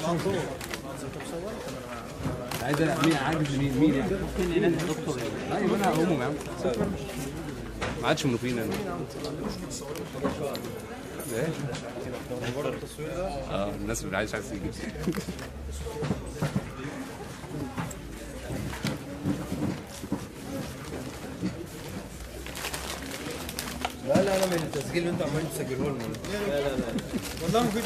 عايز مين عاجز مين مين يعني ممكن هناك دكتور ايوه انا هموم يا عم ما عادش منوفين انا ايه اه الناس اللي عايش عايز تيجي لا لا انا من التسجيل اللي انتوا عمالين تسجلوه لنا لا لا لا والله مفيد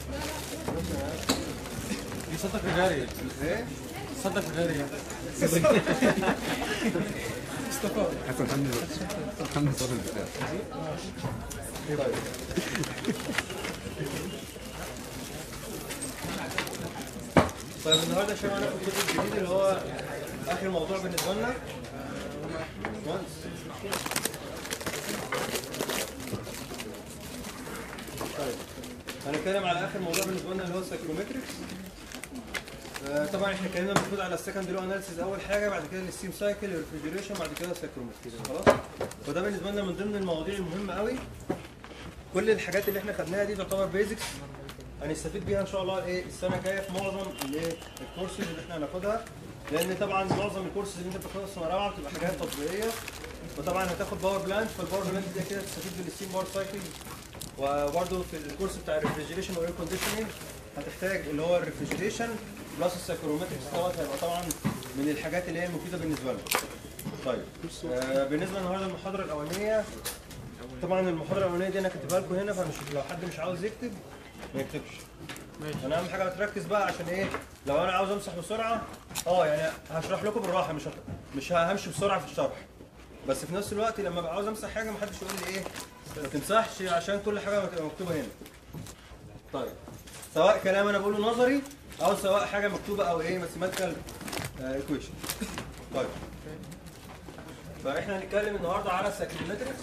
دي صدق غالية ايه؟ صدق غالية حسن حمدي حمدي صوت البتاع طيب النهارده يا شباب هناخد الجزء الجديد اللي هو اخر موضوع بالنسبه لنا باشمهندس. طيب هنتكلم على اخر موضوع بالنسبه لنا اللي هو السايكرومتريكس آه، طبعا احنا اتكلمنا المفروض على السكند لو اناليسيز اول حاجه بعد كده الستيم سايكل الريفريجريشن بعد كده السايكرومتريكس خلاص وده بالنسبه لنا من ضمن المواضيع المهمه قوي كل الحاجات اللي احنا خدناها دي تعتبر بيزكس هنستفيد بيها ان شاء الله ايه السنه الجايه في معظم الايه الكورسز اللي احنا هناخدها لان طبعا معظم الكورسز اللي انت بتاخدها في سنه رابعه بتبقى حاجات تطبيقيه وطبعا هتاخد باور بلانت فالباور بلانت دي كده تستفيد بالستيم باور سايكل وبرده في الكورس بتاع الريفريجريشن واير كونديشننج هتحتاج اللي هو الريفريجريشن بلس السايكرومتريكس دوت هيبقى طبعا من الحاجات اللي هي المفيده بالنسبه لنا. طيب آه بالنسبه النهارده المحاضره الاولانيه طبعا المحاضره الاولانيه دي انا كاتبها لكم هنا فمش لو حد مش عاوز يكتب ما يكتبش انا اهم حاجه تركز بقى عشان ايه لو انا عاوز امسح بسرعه اه يعني هشرح لكم بالراحه مش هت... مش همشي بسرعه في الشرح بس في نفس الوقت لما ابقى عاوز امسح حاجه ما حدش يقول لي ايه ما تمسحش عشان كل حاجه تبقى مكتوبه هنا طيب سواء كلام انا بقوله نظري او سواء حاجه مكتوبه او ايه ماثيماتيكال ايكويشن طيب فاحنا هنتكلم النهارده على السايكلومتريكس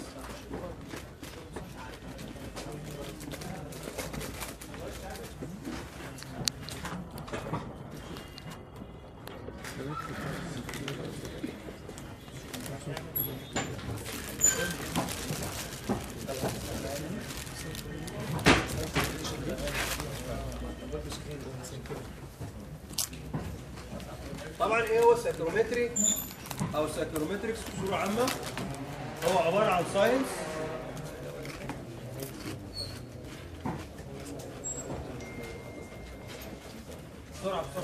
طبعا ايه هو السايكرومتري او السايكرومتريكس بصوره عامه هو عباره عن ساينس بسرعه بسرعه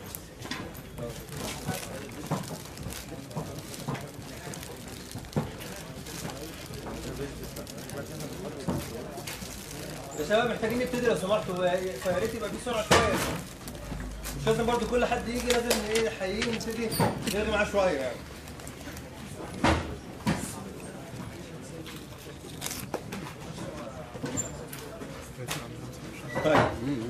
يا شباب محتاجين نبتدي لو سمحتوا فيا ريت يبقى في سرعه شويه مش لازم برضو كل حد يجي لازم ايه نحييه ونبتدي نرغي معاه شويه يعني طيب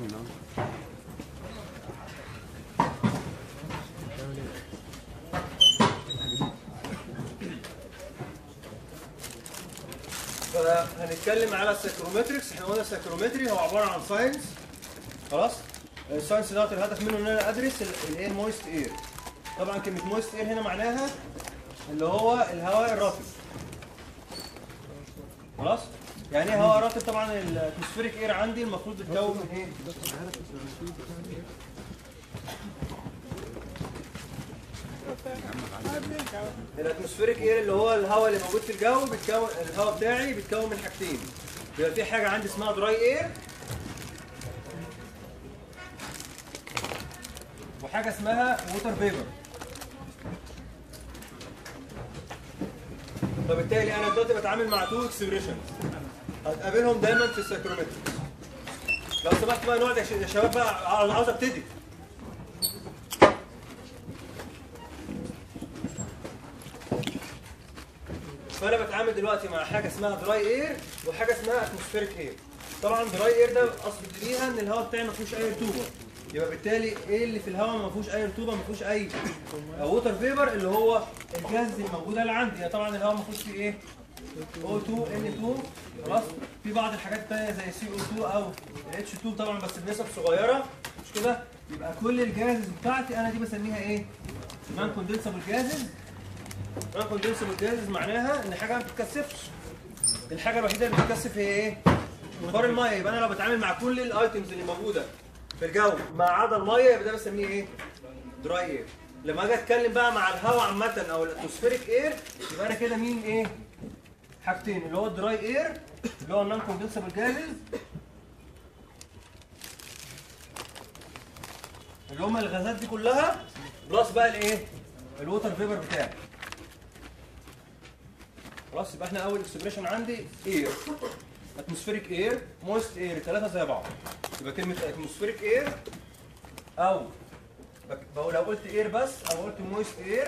فهنتكلم على السايكرومتريكس احنا قلنا السايكرومتري هو عباره عن ساينس خلاص الساينس دوت الهدف منه ان انا ادرس الايه المويست اير طبعا كلمه مويست اير هنا معناها اللي هو الهواء الرطب خلاص يعني ايه هواء رطب طبعا الاتموسفيريك اير عندي المفروض بتكون من ايه الاتموسفيريك اير اللي هو الهواء اللي موجود في الجو بيتكون الهواء بتاعي بيتكون من حاجتين بيبقى في حاجه عندي اسمها دراي اير وحاجه اسمها ووتر فيبر فبالتالي انا دلوقتي بتعامل مع تو اكسبريشنز هتقابلهم دايما في السايكرومتريكس لو سمحت بقى نقعد يا شباب بقى عاوز عاوز ابتدي فانا بتعامل دلوقتي مع حاجه اسمها دراي اير وحاجه اسمها اتموسفيريك اير طبعا دراي اير ده اقصد بيها ان الهواء بتاعي ما فيهوش اي رطوبه يبقى بالتالي ايه اللي في الهواء ما فيهوش اي رطوبه ما فيهوش اي ووتر فيبر اللي هو الجاز الموجوده اللي عندي يعني طبعا الهواء ما فيهوش فيه ايه O2 N2 خلاص في بعض الحاجات الثانيه زي CO2 او H2 طبعا بس بنسب صغيره مش كده يبقى كل الجازز بتاعتي انا دي بسميها ايه نون كوندنسبل جازز نون كوندنسبل جازز معناها ان حاجه ما بتتكثفش الحاجه الوحيده اللي بتتكثف هي ايه بخار الميه يبقى انا لو بتعامل مع كل الايتمز اللي موجوده في الجو ما عدا الميه يبقى ده بسميه ايه دراي اير لما اجي اتكلم بقى مع الهواء عامه او الاتموسفيريك اير يبقى انا كده مين ايه حاجتين اللي هو الدراي اير اللي هو النون كوندنسبل جازز اللي هم الغازات دي كلها بلس بقى الايه الووتر فيبر بتاعي خلاص يبقى احنا اول اكسبريشن عندي اير اتموسفيريك اير مويست اير ثلاثه زي بعض يبقى كلمه اتموسفيريك اير او بك- بقول لو قلت اير بس او قلت مويست اير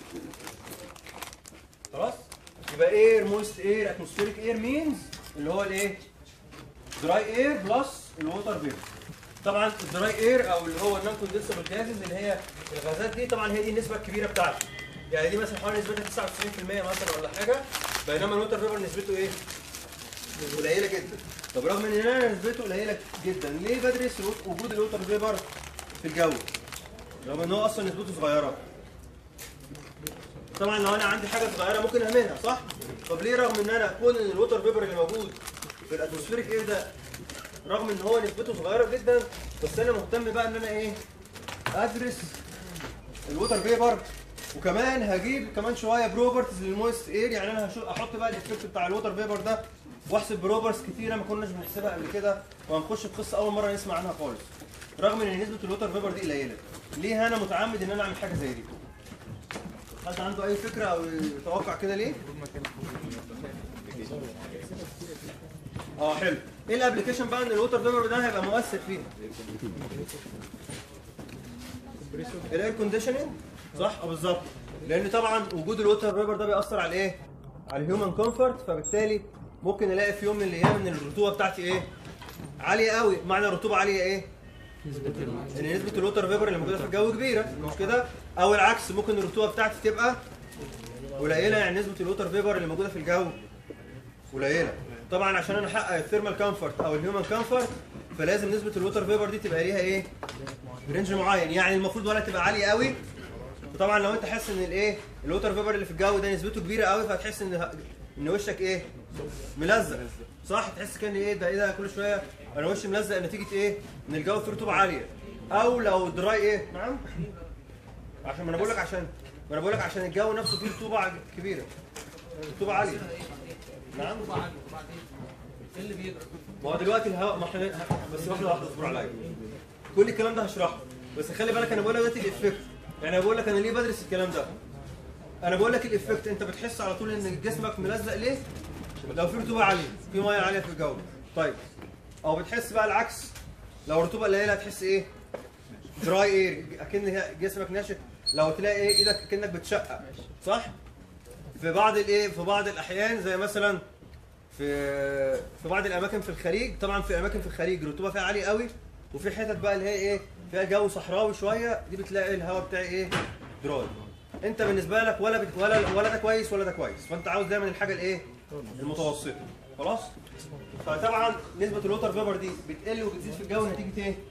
خلاص يبقى اير مويست اير اتموسفيريك اير مينز اللي هو الايه دراي اير بلس الووتر فيبر طبعا الدراي اير او اللي هو النون كوندنسبل جازز اللي هي الغازات دي طبعا هي دي النسبه الكبيره بتاعتي يعني دي مثلا حوالي نسبتها 99% مثلا ولا حاجه بينما الووتر فيبر نسبته ايه؟ قليله جدا طب رغم ان هنا نسبته قليله جدا ليه بدرس الوت- وجود الووتر فيبر في الجو رغم ان هو اصلا نسبته صغيره طبعا لو انا عندي حاجه صغيره ممكن اهملها صح طب ليه رغم ان انا كون ان الووتر فيبر اللي موجود في الاتموسفيريك اير ده رغم ان هو نسبته صغيره جدا بس انا مهتم بقى ان انا ايه ادرس الووتر فيبر وكمان هجيب كمان شويه بروبرتيز للمويست اير يعني انا هشو- احط بقى الايفكت بتاع الووتر فيبر ده واحسب بروبرز كتيره ما كناش بنحسبها قبل كده وهنخش في قصه اول مره نسمع عنها خالص رغم ان نسبه الووتر فيبر دي قليله ليه انا متعمد ان انا اعمل حاجه زي دي حد عنده اي فكره او يتوقع كده ليه اه حلو ايه الابلكيشن بقى ان الووتر فيبر ده هيبقى مؤثر فيه الاير كونديشننج صح اه بالظبط لان طبعا وجود الووتر فيبر ده بيأثر على ايه على الهيومن كومفورت فبالتالي ممكن الاقي في يوم من الايام ان الرطوبه بتاعتي ايه عاليه قوي معنى الرطوبه عاليه ايه ان نسبه الووتر فيبر اللي موجوده في الجو كبيره مش كده او العكس ممكن الرطوبه بتاعتي تبقى قليله يعني نسبه الووتر فيبر اللي موجوده في الجو قليله طبعا عشان انا احقق الثيرمال كومفورت او الهيومن كومفورت فلازم نسبه الووتر فيبر دي تبقى ليها ايه رينج معين يعني المفروض ولا تبقى عاليه قوي وطبعا لو انت حاسس ان الايه الووتر فيبر اللي في الجو ده نسبته كبيره قوي فهتحس ان ان وشك ايه ملزق صح تحس كان ايه ده ايه ده كل شويه انا وشي ملزق نتيجه ايه ان الجو فيه رطوبه عاليه او لو دراي ايه نعم عشان ما انا بقول لك عشان ما انا بقول لك عشان الجو نفسه فيه رطوبه ع- كبيره رطوبه عاليه نعم ايه اللي بيجرى؟ ما هو دلوقتي الهواء ما احنا بس واحده واحده اصبر عليا كل الكلام ده هشرحه بس خلي بالك انا بقول لك دلوقتي الافكت يعني انا بقول لك انا ليه بدرس الكلام ده انا بقول لك الافكت انت بتحس على طول ان جسمك ملزق ليه لو في رطوبه عاليه في ميه عاليه في الجو طيب او بتحس بقى العكس لو الرطوبه قليله هتحس ايه دراي اير اكن هي- جسمك ناشف لو تلاقي ايه ايدك اكنك بتشقق صح في بعض الايه في بعض الاحيان زي مثلا في في بعض الاماكن في الخليج طبعا في اماكن في الخليج الرطوبه فيها عاليه قوي وفي حتت بقى اللي هي ايه فيها جو صحراوي شويه دي بتلاقي الهواء بتاعي ايه دراي انت بالنسبه لك ولا بت ولا ولا ده كويس ولا ده كويس فانت عاوز دايما الحاجه الايه المتوسطه خلاص فطبعا نسبه الوتر فيبر دي بتقل وبتزيد في الجو نتيجه ايه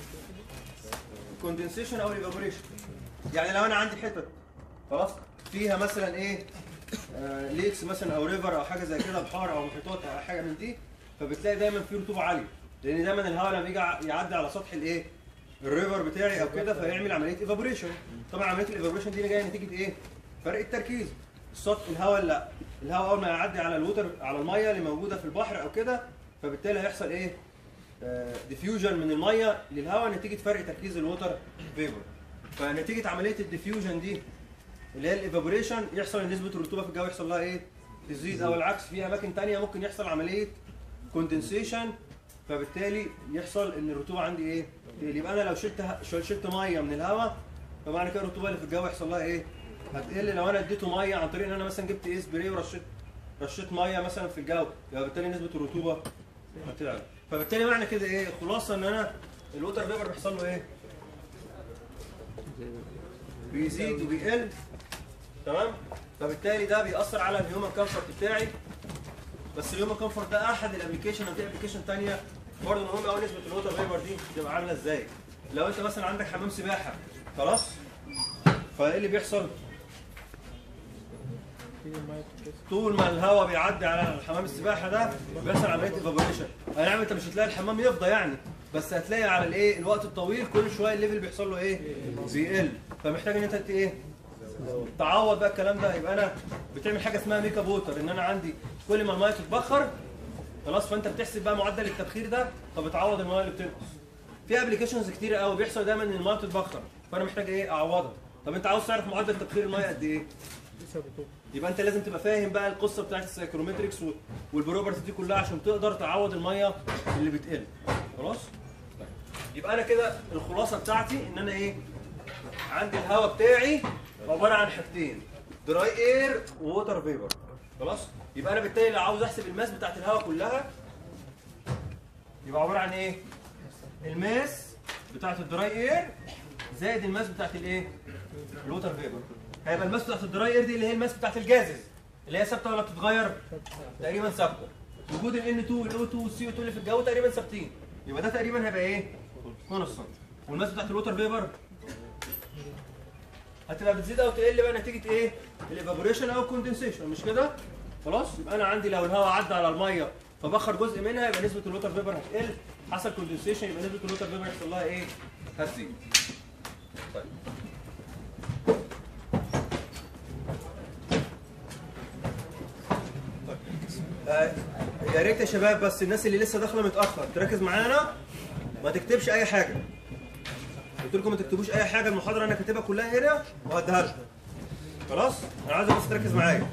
كوندنسيشن او ايفابوريشن يعني لو انا عندي حتت خلاص فيها مثلا ايه آه ليكس مثلا او ريفر او حاجه زي كده بحار او محيطات او حاجه من دي فبتلاقي دايما في رطوبه عاليه لان دايما الهواء لما بيجي ع- يعدي على سطح الايه الريفر بتاعي او كده فيعمل عمليه ايفابوريشن طبعا عمليه الايفابوريشن دي جايه نتيجه ايه فرق التركيز السطح الهواء لا الهواء اول ما يعدي على الوتر على الميه اللي موجوده في البحر او كده فبالتالي هيحصل ايه ديفيوجن من الميه للهواء نتيجه فرق تركيز الوتر فيبر فنتيجه عمليه الديفيوجن دي اللي هي الايفابوريشن يحصل ان نسبه الرطوبه في الجو يحصل لها ايه تزيد او العكس في اماكن تانية ممكن يحصل عمليه كوندنسيشن فبالتالي يحصل ان الرطوبه عندي ايه تقل. يبقى انا لو شلت ه- شل- شلت ميه من الهواء فمعنى كده الرطوبه اللي في الجو يحصل لها ايه هتقل لو انا اديته ميه عن طريق ان انا مثلا جبت ايه سبراي ورشيت رشيت ميه مثلا في الجو يبقى بالتالي نسبه الرطوبه هتعلى فبالتالي معنى كده ايه خلاصه ان انا الوتر فيبر بيحصل له ايه بيزيد وبيقل تمام فبالتالي ده بيأثر على الهيومن كومفورت بتاعي بس الهيومن كومفورت ده احد الابلكيشن او في ابلكيشن ثانيه برضه مهم قوي نسبه الوتر فيبر دي تبقى عامله ازاي لو انت مثلا عندك حمام سباحه خلاص فايه اللي بيحصل طول ما الهواء بيعدي على حمام السباحه ده بيحصل عمليه ايفابوريشن اي نعم انت مش هتلاقي الحمام يفضى يعني بس هتلاقي على الايه الوقت الطويل كل شويه الليفل بيحصل له ايه بيقل فمحتاج ان انت ت- ايه تعوض بقى الكلام ده يبقى انا بتعمل حاجه اسمها ميك اب ووتر ان انا عندي كل ما الميه تتبخر خلاص فانت بتحسب بقى معدل التبخير ده فبتعوض الميه اللي بتنقص في ابلكيشنز كتير قوي بيحصل دايما ان الميه بتتبخر فانا محتاج ايه اعوضها طب انت عاوز تعرف معدل تبخير الميه قد ايه يبقى انت لازم تبقى فاهم بقى القصه بتاعت السايكرومتريكس و- والبروبرتي دي كلها عشان تقدر تعوض الميه اللي بتقل خلاص طيب. يبقى انا كده الخلاصه بتاعتي ان انا ايه عندي الهواء بتاعي عباره عن حاجتين دراي اير ووتر فيبر خلاص يبقى انا بالتالي لو عاوز احسب الماس بتاعت الهواء كلها يبقى عباره عن ايه الماس بتاعت الدراي اير زائد الماس بتاعت الايه الوتر فيبر هيبقى الماس بتاعت الدراي اير دي اللي هي الماس بتاعت الجازز اللي هي ثابته ولا بتتغير تقريبا ثابته وجود ال N2 وال O2 وال CO2 اللي في الجو تقريبا ثابتين يبقى ده تقريبا هيبقى ايه كونستانت والماس بتاعت الوتر فيبر هتبقى بتزيد او تقل بقى نتيجه ايه الايفابوريشن او الكوندنسيشن مش كده خلاص يبقى انا عندي لو الهواء عدى على الميه فبخر جزء منها يبقى نسبه الوتر فيبر هتقل حصل كوندنسيشن يبقى نسبه الوتر فيبر يحصل لها ايه هتزيد طيب آه، يا ريت يا شباب بس الناس اللي لسه داخله متاخر تركز معانا ما تكتبش اي حاجه قلت لكم ما تكتبوش اي حاجه المحاضره انا كاتبها كلها هنا وهديها لكم خلاص انا عايزك بس تركز معايا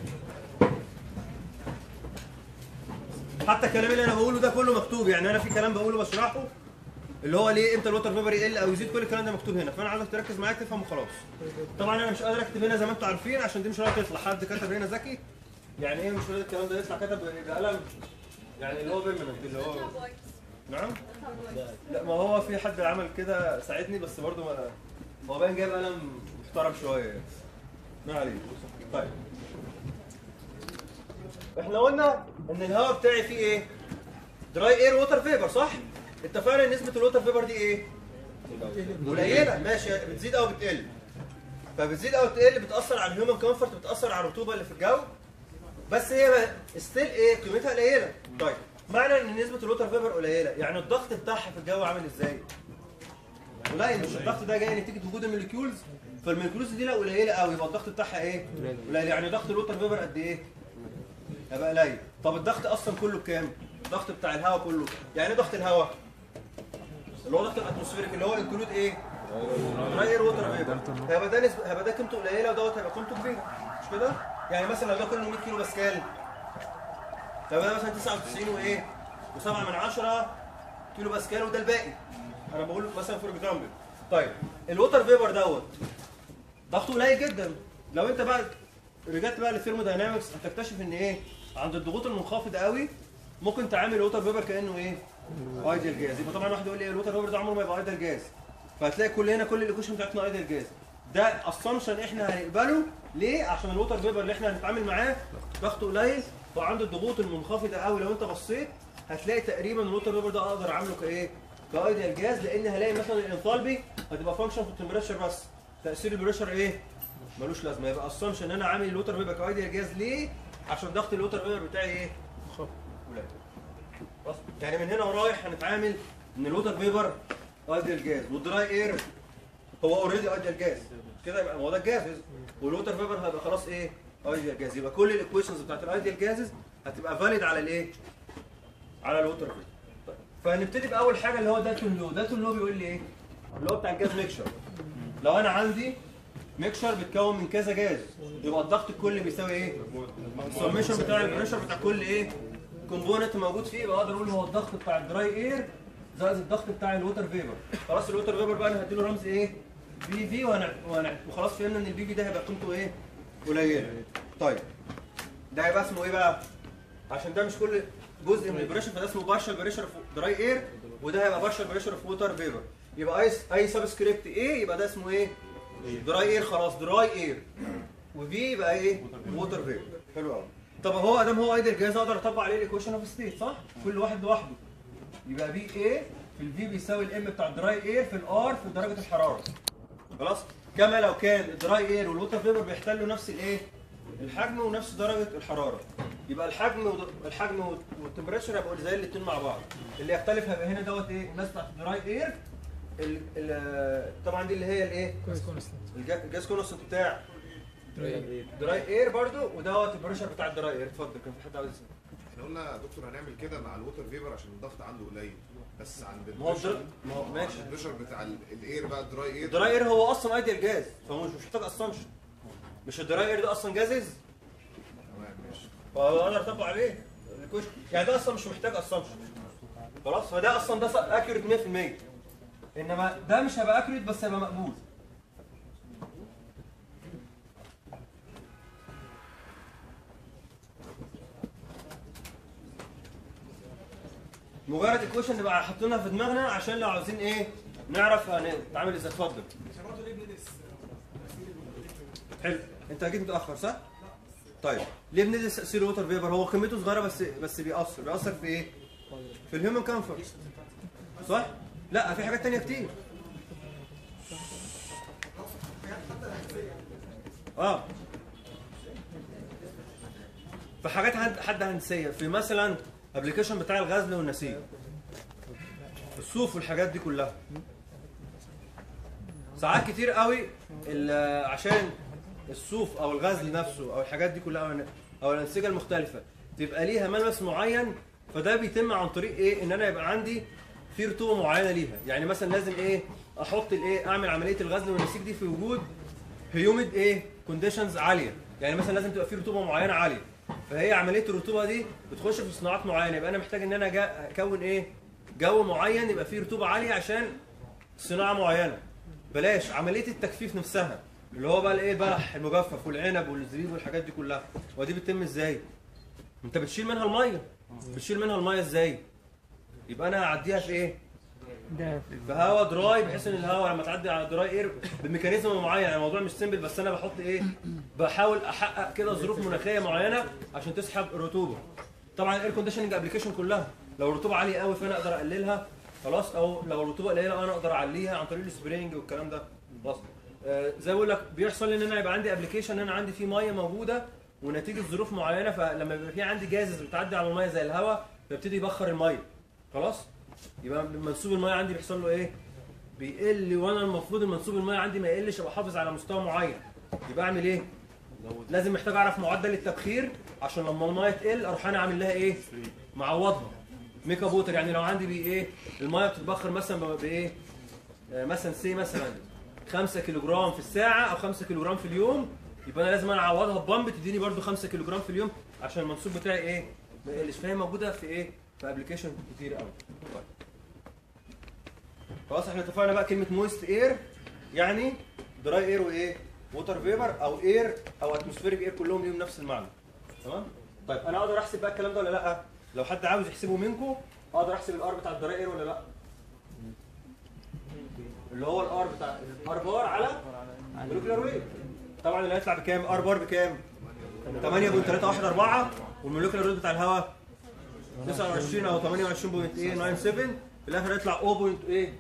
حتى الكلام اللي انا بقوله ده كله مكتوب يعني انا في كلام بقوله بشرحه اللي هو ليه امتى الوتر فيبر يقل او يزيد كل الكلام ده مكتوب هنا فانا عايزك تركز معايا تفهم وخلاص طبعا انا مش قادر اكتب هنا زي ما انتم عارفين عشان دي مش راضيه تطلع حد كتب هنا ذكي يعني ايه مش راضي الكلام ده يطلع كتب بقلم يعني اللي هو بيرمننت اللي هو نعم لا ما هو في حد عمل كده ساعدني بس برضه ما هو باين جايب قلم محترم شويه يعني. ما عليه طيب احنا قلنا ان الهواء بتاعي فيه ايه؟ دراي اير ووتر فيبر صح؟ اتفقنا ان نسبه الووتر فيبر دي ايه؟ قليله ماشي بتزيد او بتقل فبتزيد او تقل بتاثر على الهيومن كومفورت بتاثر على الرطوبه اللي في الجو بس هي ستيل ايه قيمتها قليله طيب معنى ان نسبه الووتر فيبر قليله يعني الضغط بتاعها في الجو عامل ازاي قليل مش الضغط ده جاي نتيجه وجود الموليكيولز فالموليكيولز دي لو قليله قوي يبقى الضغط بتاعها ايه قليل يعني ضغط الووتر فيبر قد ايه يبقى قليل طب الضغط اصلا كله بكام الضغط بتاع الهواء كله يعني ايه ضغط الهواء اللي هو ضغط الاتموسفيريك اللي هو انكلود ايه دراي اير ووتر فيبر هيبقى ده نسبه هيبقى ده قيمته قليله ودوت هيبقى قيمته كبيره مش كده يعني مثلا لو ده كله 100 كيلو باسكال طب ده مثلا 99 وايه و7 من 10 كيلو باسكال وده الباقي انا بقول مثلا فور اكزامبل طيب الووتر فيبر دوت ضغطه قليل جدا لو انت بقى رجعت بقى للثيرموداينامكس هتكتشف ان ايه عند الضغوط المنخفضه قوي ممكن تعامل الووتر فيبر كانه ايه ايديال جاز يبقى طبعا واحد يقول لي الووتر فيبر ده عمره ما يبقى ايديال جاز فهتلاقي كل هنا كل الايكويشن بتاعتنا ايديال جاز ده اسامبشن احنا هنقبله ليه عشان الووتر فيبر اللي احنا هنتعامل معاه ضغطه قليل وعنده الضغوط المنخفضه قوي لو انت بصيت هتلاقي تقريبا الووتر فيبر ده اقدر اعامله كايه كايديال جاز لان هلاقي مثلا الانثالبي هتبقى فانكشن في التمبريتشر بس تاثير البريشر ايه ملوش لازمه يبقى اسامبشن ان انا عامل الووتر فيبر كايديال جاز ليه عشان ضغط الووتر فيبر بتاعي ايه قليل بس يعني من هنا ورايح هنتعامل ان الووتر فيبر ايديال جاز والدراي اير هو اوريدي ايديال جاز كده يبقى هو ده الجاز والووتر فيبر هيبقى خلاص ايه ايديال جاز يبقى كل الايكويشنز بتاعت الايديال جازز هتبقى فاليد على الايه على الووتر فيبر طيب فهنبتدي باول حاجه اللي هو داتون لو داتون لو بيقول لي ايه اللي هو بتاع الجاز ميكشر لو انا عندي ميكشر بيتكون من كذا جاز يبقى الضغط الكلي بيساوي ايه السميشن بتاع البريشر بتاع كل ايه كومبوننت موجود فيه يبقى اقدر اقول هو الضغط بتاع الدراي اير زائد الضغط بتاع الووتر فيبر خلاص الووتر فيبر بقى انا هديله رمز ايه في في وانا وانا وخلاص فهمنا ان البي في ده هيبقى قيمته ايه قليله طيب ده هيبقى اسمه ايه بقى عشان ده مش كل جزء من البريشر فده اسمه بارشال بريشر اوف دراي اير وده هيبقى بارشال بريشر اوف ووتر فيبر يبقى اي اي سبسكريبت ايه يبقى ده اسمه ايه دراي اير خلاص دراي اير وفي يبقى ايه ووتر فيبر حلو قوي طب هو ادام هو ايدل جاهز اقدر اطبق عليه الايكويشن اوف ستيت صح كل واحد لوحده يبقى في ايه في الفي بيساوي الام بتاع الدراي اير في الار في درجه الحراره خلاص كما لو كان الدراي اير والووتر فيبر بيحتلوا نفس الايه الحجم ونفس درجه الحراره يبقى الحجم ود- الحجم وال- والتمبريتشر هيبقوا زي الاثنين مع بعض اللي يختلف هيبقى هنا دوت ايه الناس بتاعت الدراي اير ال- ال- طبعا دي اللي هي الايه الجا- الجاز كونستنت بتاع دراي اير برضو ودوت البريشر بتاع الدراي اير اتفضل كان في حد عاوز يسأل احنا قلنا يا دكتور هنعمل كده مع الووتر فيبر عشان الضغط عنده قليل بس عند ما هو البريشر الدر- ما هو ماشي البريشر بتاع ال- الاير بقى الدراي اير الدراي اير هو اصلا ايديال جاز فهو مش محتاج اسامبشن مش الدراي اير ده اصلا جازز تمام ماشي فهو اقدر اطبق عليه الكوش يعني ده اصلا مش محتاج اسامبشن خلاص فده اصلا ده اكيوريت 100% انما ده مش هيبقى اكيوريت بس هيبقى مقبول مجرد الكويشن نبقى حاطينها في دماغنا عشان لو عاوزين ايه نعرف هنتعامل ازاي اتفضل حلو انت اكيد متاخر صح؟ طيب ليه بندرس تاثير الوتر فيبر هو قيمته صغيره بس بس بيأثر بيأثر في ايه؟ في الهيومن كومفورت صح؟ لا في حاجات تانية كتير اه في حاجات حد حد هندسيه في مثلا ابلكيشن بتاع الغزل والنسيج الصوف والحاجات دي كلها ساعات كتير قوي ال- عشان الصوف او الغزل نفسه او الحاجات دي كلها او الن- او الانسجه المختلفه تبقى ليها ملمس معين فده بيتم عن طريق ايه ان انا يبقى عندي في رطوبه معينه ليها يعني مثلا لازم ايه احط الايه اعمل عمليه الغزل والنسيج دي في وجود هيوميد ايه كونديشنز عاليه يعني مثلا لازم تبقى في رطوبه معينه عاليه فهي عمليه الرطوبه دي بتخش في صناعات معينه يبقى انا محتاج ان انا جا- اكون ايه جو معين يبقى فيه رطوبه عاليه عشان صناعه معينه بلاش عمليه التجفيف نفسها اللي هو بقى الايه البلح المجفف والعنب والزبيب والحاجات دي كلها ودي بتتم ازاي انت بتشيل منها الميه بتشيل منها الميه ازاي يبقى انا هعديها في ايه في هواء دراي بحيث ان الهواء لما تعدي على دراي اير بميكانيزم معين يعني الموضوع مش سيمبل بس انا بحط ايه بحاول احقق كده ظروف مناخيه معينه عشان تسحب الرطوبه طبعا الاير كونديشننج ابلكيشن كلها لو الرطوبه عاليه قوي فانا اقدر اقللها خلاص او لو الرطوبه قليله انا اقدر اعليها عن طريق السبرينج والكلام ده خلاص آه، زي ما بقول لك بيحصل ان انا يبقى عندي ابلكيشن ان انا عندي فيه ميه موجوده ونتيجه ظروف معينه فلما يبقى في عندي جازز بتعدي على الميه زي الهواء فيبتدي يبخر الميه خلاص يبقى منسوب الميه عندي بيحصل له ايه بيقل وانا المفروض المنسوب الميه عندي ما يقلش ابقى حافظ على مستوى معين يبقى اعمل ايه لازم محتاج اعرف معدل التبخير عشان لما الميه تقل اروح انا اعمل لها ايه معوضها ميك اب ووتر يعني لو عندي بي ايه الميه بتتبخر مثلا بايه آه، مثلا سي مثلا 5 كيلو جرام في الساعه او 5 كيلو جرام في اليوم يبقى انا لازم انا اعوضها ببامب تديني برده 5 كيلو جرام في اليوم عشان المنسوب بتاعي ايه ما يقلش فهي موجوده في ايه في ابلكيشن كتير قوي طيب. خلاص احنا اتفقنا بقى كلمه مويست اير يعني دراي اير وايه ووتر فيبر او اير او اتموسفيريك اير كلهم ليهم نفس المعنى تمام طيب انا اقدر احسب بقى الكلام ده ولا لا لو حد عاوز يحسبه منكم اقدر احسب الار بتاع الدراي اير ولا لا اللي هو الار بتاع ار بار على مولكيولار ويت طبعا اللي هيطلع بكام ار بار بكام 8.314 والمولكيولار ويت بتاع الهواء 29 او 28.897 في الاخر يطلع 0.8 2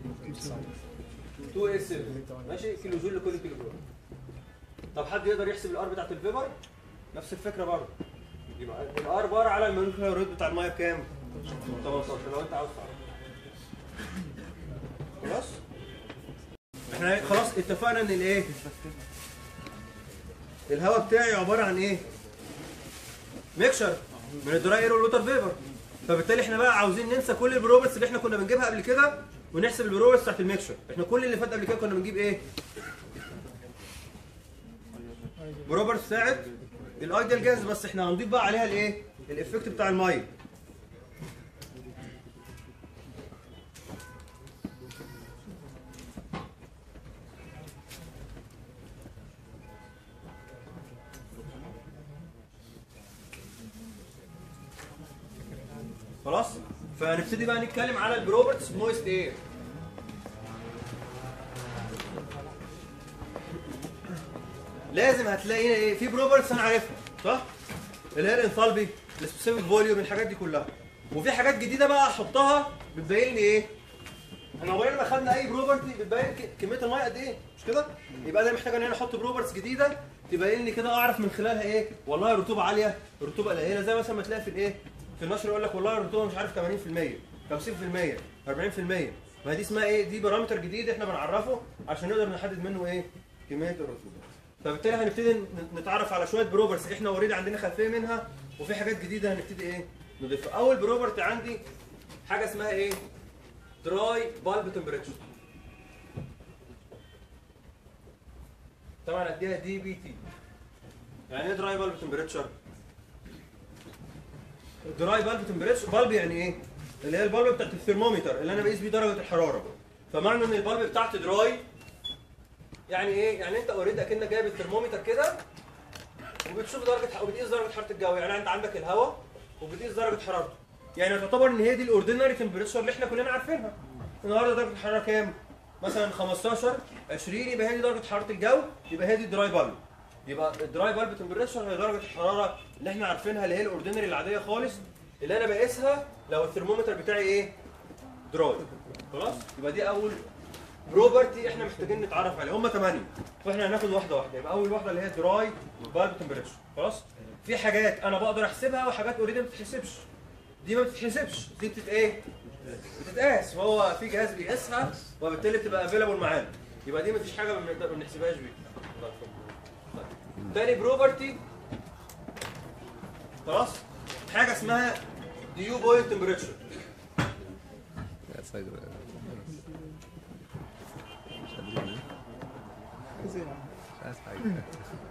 اس ماشي كيلو جول لكل كيلو جرام طب حد يقدر يحسب الار بتاعت الفيبر نفس الفكره برضه يبقى الار بار على المولكيولار ويت بتاع الميه بكام 18 لو انت عاوز تعرف خلاص احنا خلاص اتفقنا ان الايه الهواء بتاعي عباره عن ايه ميكشر من الدراي اير والوتر فيبر فبالتالي احنا بقى عاوزين ننسى كل البروبرتس اللي احنا كنا بنجيبها قبل كده ونحسب البروبرتس بتاعت الميكشر احنا كل اللي فات قبل كده كنا بنجيب ايه بروبرتس بتاعت الايديال جاز بس احنا هنضيف بقى عليها الايه الافكت بتاع الميه خلاص فهنبتدي بقى نتكلم على البروبرتس مويست اير لازم هتلاقي هنا ايه في بروبرتس انا عارفها صح اللي هي الانثالبي السبيسيفيك فوليوم الحاجات دي كلها وفي حاجات جديده بقى احطها بتبين لي ايه احنا عمرنا ما خدنا اي بروبرتي بتبين ك- كميه الميه قد ايه مش كده يبقى انا محتاج ان انا احط بروبرتيز جديده تبين لي كده اعرف من خلالها ايه والله الرطوبه عاليه الرطوبه قليله زي مثلا ما تلاقي في الايه في النشر يقول لك والله الرطوبه مش عارف 80% 50% 40% ما دي اسمها ايه دي بارامتر جديد احنا بنعرفه عشان نقدر نحدد منه ايه كميه الرطوبه فبالتالي هنبتدي ن- نتعرف على شويه بروبرتيز احنا اوريدي عندنا خلفيه منها وفي حاجات جديده هنبتدي ايه نضيفها اول بروبرتي عندي حاجه اسمها ايه دراي بالب تمبريتشر طبعا اديها دي بي تي يعني ايه دراي بالب تمبريتشر دراي بالب تمبريتشر بالب يعني ايه اللي هي البالب بتاعت الثرمومتر اللي انا بقيس بيه درجه الحراره فمعنى ان البالب بتاعتي دراي يعني ايه يعني انت اوريدي اكنك جايب الثرمومتر كده وبتشوف درجه وبتقيس درجه حراره الجو يعني انت عندك الهواء وبتقيس درجه حرارته يعني تعتبر ان هي دي الاوردينري تمبريتشر اللي احنا كلنا عارفينها النهارده درجه الحراره كام مثلا 15 20 يبقى هي دي درجه حراره الجو يبقى هي دي الدراي بالب يبقى الدراي بالب تمبريتشر هي درجه الحراره اللي احنا عارفينها اللي هي الاوردينري العاديه خالص اللي انا بقيسها لو الثرمومتر بتاعي ايه دراي خلاص يبقى دي اول بروبرتي احنا محتاجين نتعرف عليها هم ثمانيه واحنا هناخد واحده واحده يبقى اول واحده اللي هي دراي بالب تمبريتشر خلاص في حاجات انا بقدر احسبها وحاجات اوريدي ما بتتحسبش دي ما بتتحسبش دي بتت ايه بتتقاس فهو في جهاز بيقيسها وبالتالي بتبقى افيلابل معانا يبقى دي مفيش حاجه ما بنقدر- ما بنحسبهاش بيها طيب. تاني بروبرتي خلاص حاجه اسمها ديو بوينت تمبريتشر يا ساتر مش عايز حاجه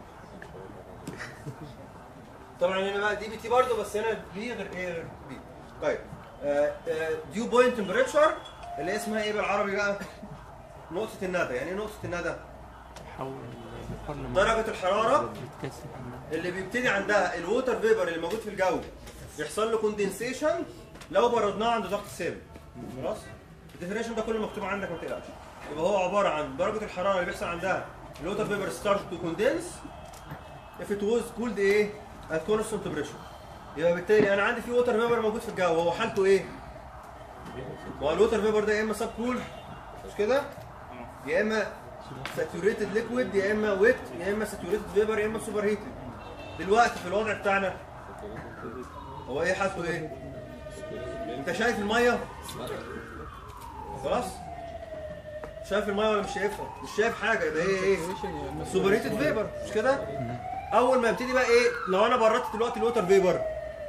طبعا هنا بقى دي بي تي برضه بس هنا بي غير ايه غير بي طيب ديو بوينت تمبريتشر اللي اسمها ايه بالعربي بقى نقطة الندى يعني ايه نقطة الندى حول مقارنة درجة الحرارة بتكسر اللي بيبتدي عندها الووتر فيبر اللي موجود في الجو يحصل له كوندنسيشن لو بردناه عند ضغط ثابت خلاص الديفينيشن ده كله مكتوب عندك ما تقلقش يبقى هو عباره عن درجه الحراره اللي بيحصل عندها الووتر فيبر ستارت تو كوندنس if it was cooled ايه at constant temperature يبقى بالتالي انا عندي في ووتر فيبر موجود في الجو هو حالته ايه؟ ما هو الووتر فيبر ده يا اما سب كول مش كده؟ يا اما ساتوريتد ليكويد يا اما ويت يا اما ساتوريتد فيبر يا اما سوبر هيتد دلوقتي في الوضع بتاعنا هو ايه حالته ايه؟ انت شايف الميه؟ خلاص؟ شايف الميه ولا مش شايفها؟ مش شايف حاجه يبقى هي ايه؟ سوبر هيتد فيبر مش كده؟ اول ما يبتدي بقى ايه؟ لو انا بردت دلوقتي الووتر فيبر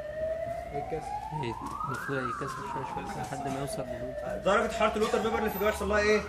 المفروض يكسر شوية شوية لحد ما يوصل للوتر درجه حراره الووتر فيبر اللي في الجو يحصل لها ايه؟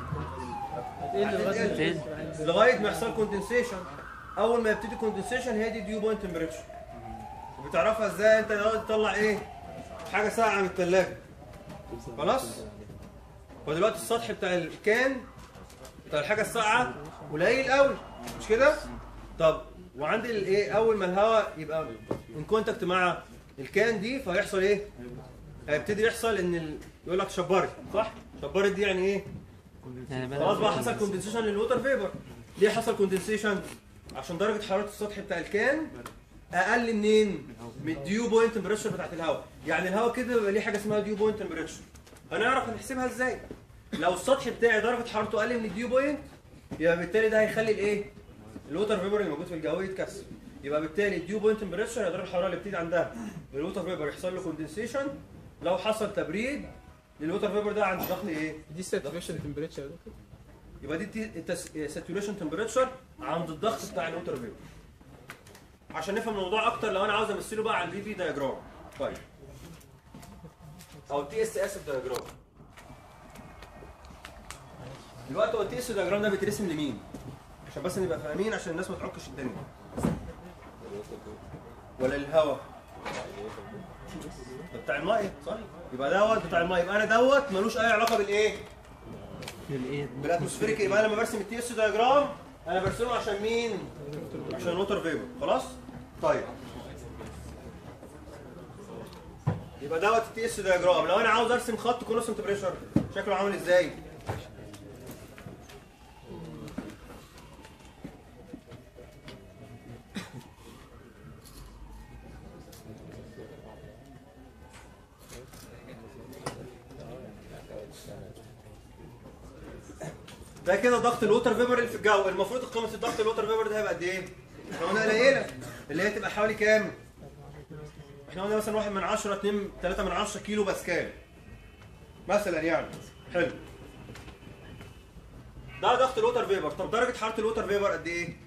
تقل. لغايه ما يحصل كوندنسيشن اول ما يبتدي كوندنسيشن هي دي ديو بوينت تمبريتشر بتعرفها ازاي انت دلوقتي تطلع ايه حاجه ساقعه من الثلاجه خلاص ودلوقتي السطح بتاع الكان بتاع الحاجه الساقعه قليل قوي مش كده طب وعندي الايه اول ما الهواء يبقى ان كونتاكت مع الكان دي فهيحصل ايه هيبتدي يحصل ان ال... يقول لك شبرت صح شبرت دي يعني ايه يعني بدأ خلاص بقى حصل كوندنسيشن للووتر فيبر ليه حصل كوندنسيشن عشان درجه حراره السطح بتاع الكان اقل منين من الديو بوينت تمبريتشر بتاعت الهواء يعني الهواء كده بيبقى ليه حاجه اسمها ديو بوينت تمبريتشر هنعرف نحسبها ازاي لو السطح بتاعي درجه حرارته اقل من الديو بوينت يبقى بالتالي ده هيخلي الايه الووتر فيبر اللي موجود في الجو يتكسر يبقى بالتالي الديو بوينت تمبريتشر هي درجه الحراره اللي بتيجي عندها الووتر فيبر يحصل له كوندنسيشن لو حصل تبريد للووتر فيبر ده عند ضغط ايه دي ساتوريشن تمبريتشر يبقى دي ساتوريشن تمبريتشر عند الضغط بتاع الوتر فيبر عشان نفهم الموضوع اكتر لو انا عاوز امثله بقى على الفي في دايجرام طيب او تي اس اس دايجرام دلوقتي هو التي اس دايجرام ده بيترسم لمين؟ عشان بس نبقى فاهمين عشان الناس ما تعكش الدنيا ولا للهواء ده بتاع الميه صح؟ يبقى دوت بتاع الميه يبقى انا دوت ملوش اي علاقه بالايه؟ للايه بالاتموسفيريك يبقى أنا لما برسم التي اس دايجرام انا برسمه عشان مين؟ عشان الوتر فيبر خلاص؟ طيب يبقى دوت التي اس دايجرام لو انا عاوز ارسم خط كونستنت بريشر شكله عامل ازاي؟ ده كده ضغط الوتر فيبر اللي في الجو المفروض قيمه الضغط الوتر فيبر ده هيبقى قد ايه؟ احنا قلنا قليله اللي هي تبقى حوالي كام؟ احنا قلنا مثلا 1 من 10 2 3 من 10 كيلو باسكال مثلا يعني حلو ده ضغط الوتر فيبر طب درجه حراره الوتر فيبر قد ايه؟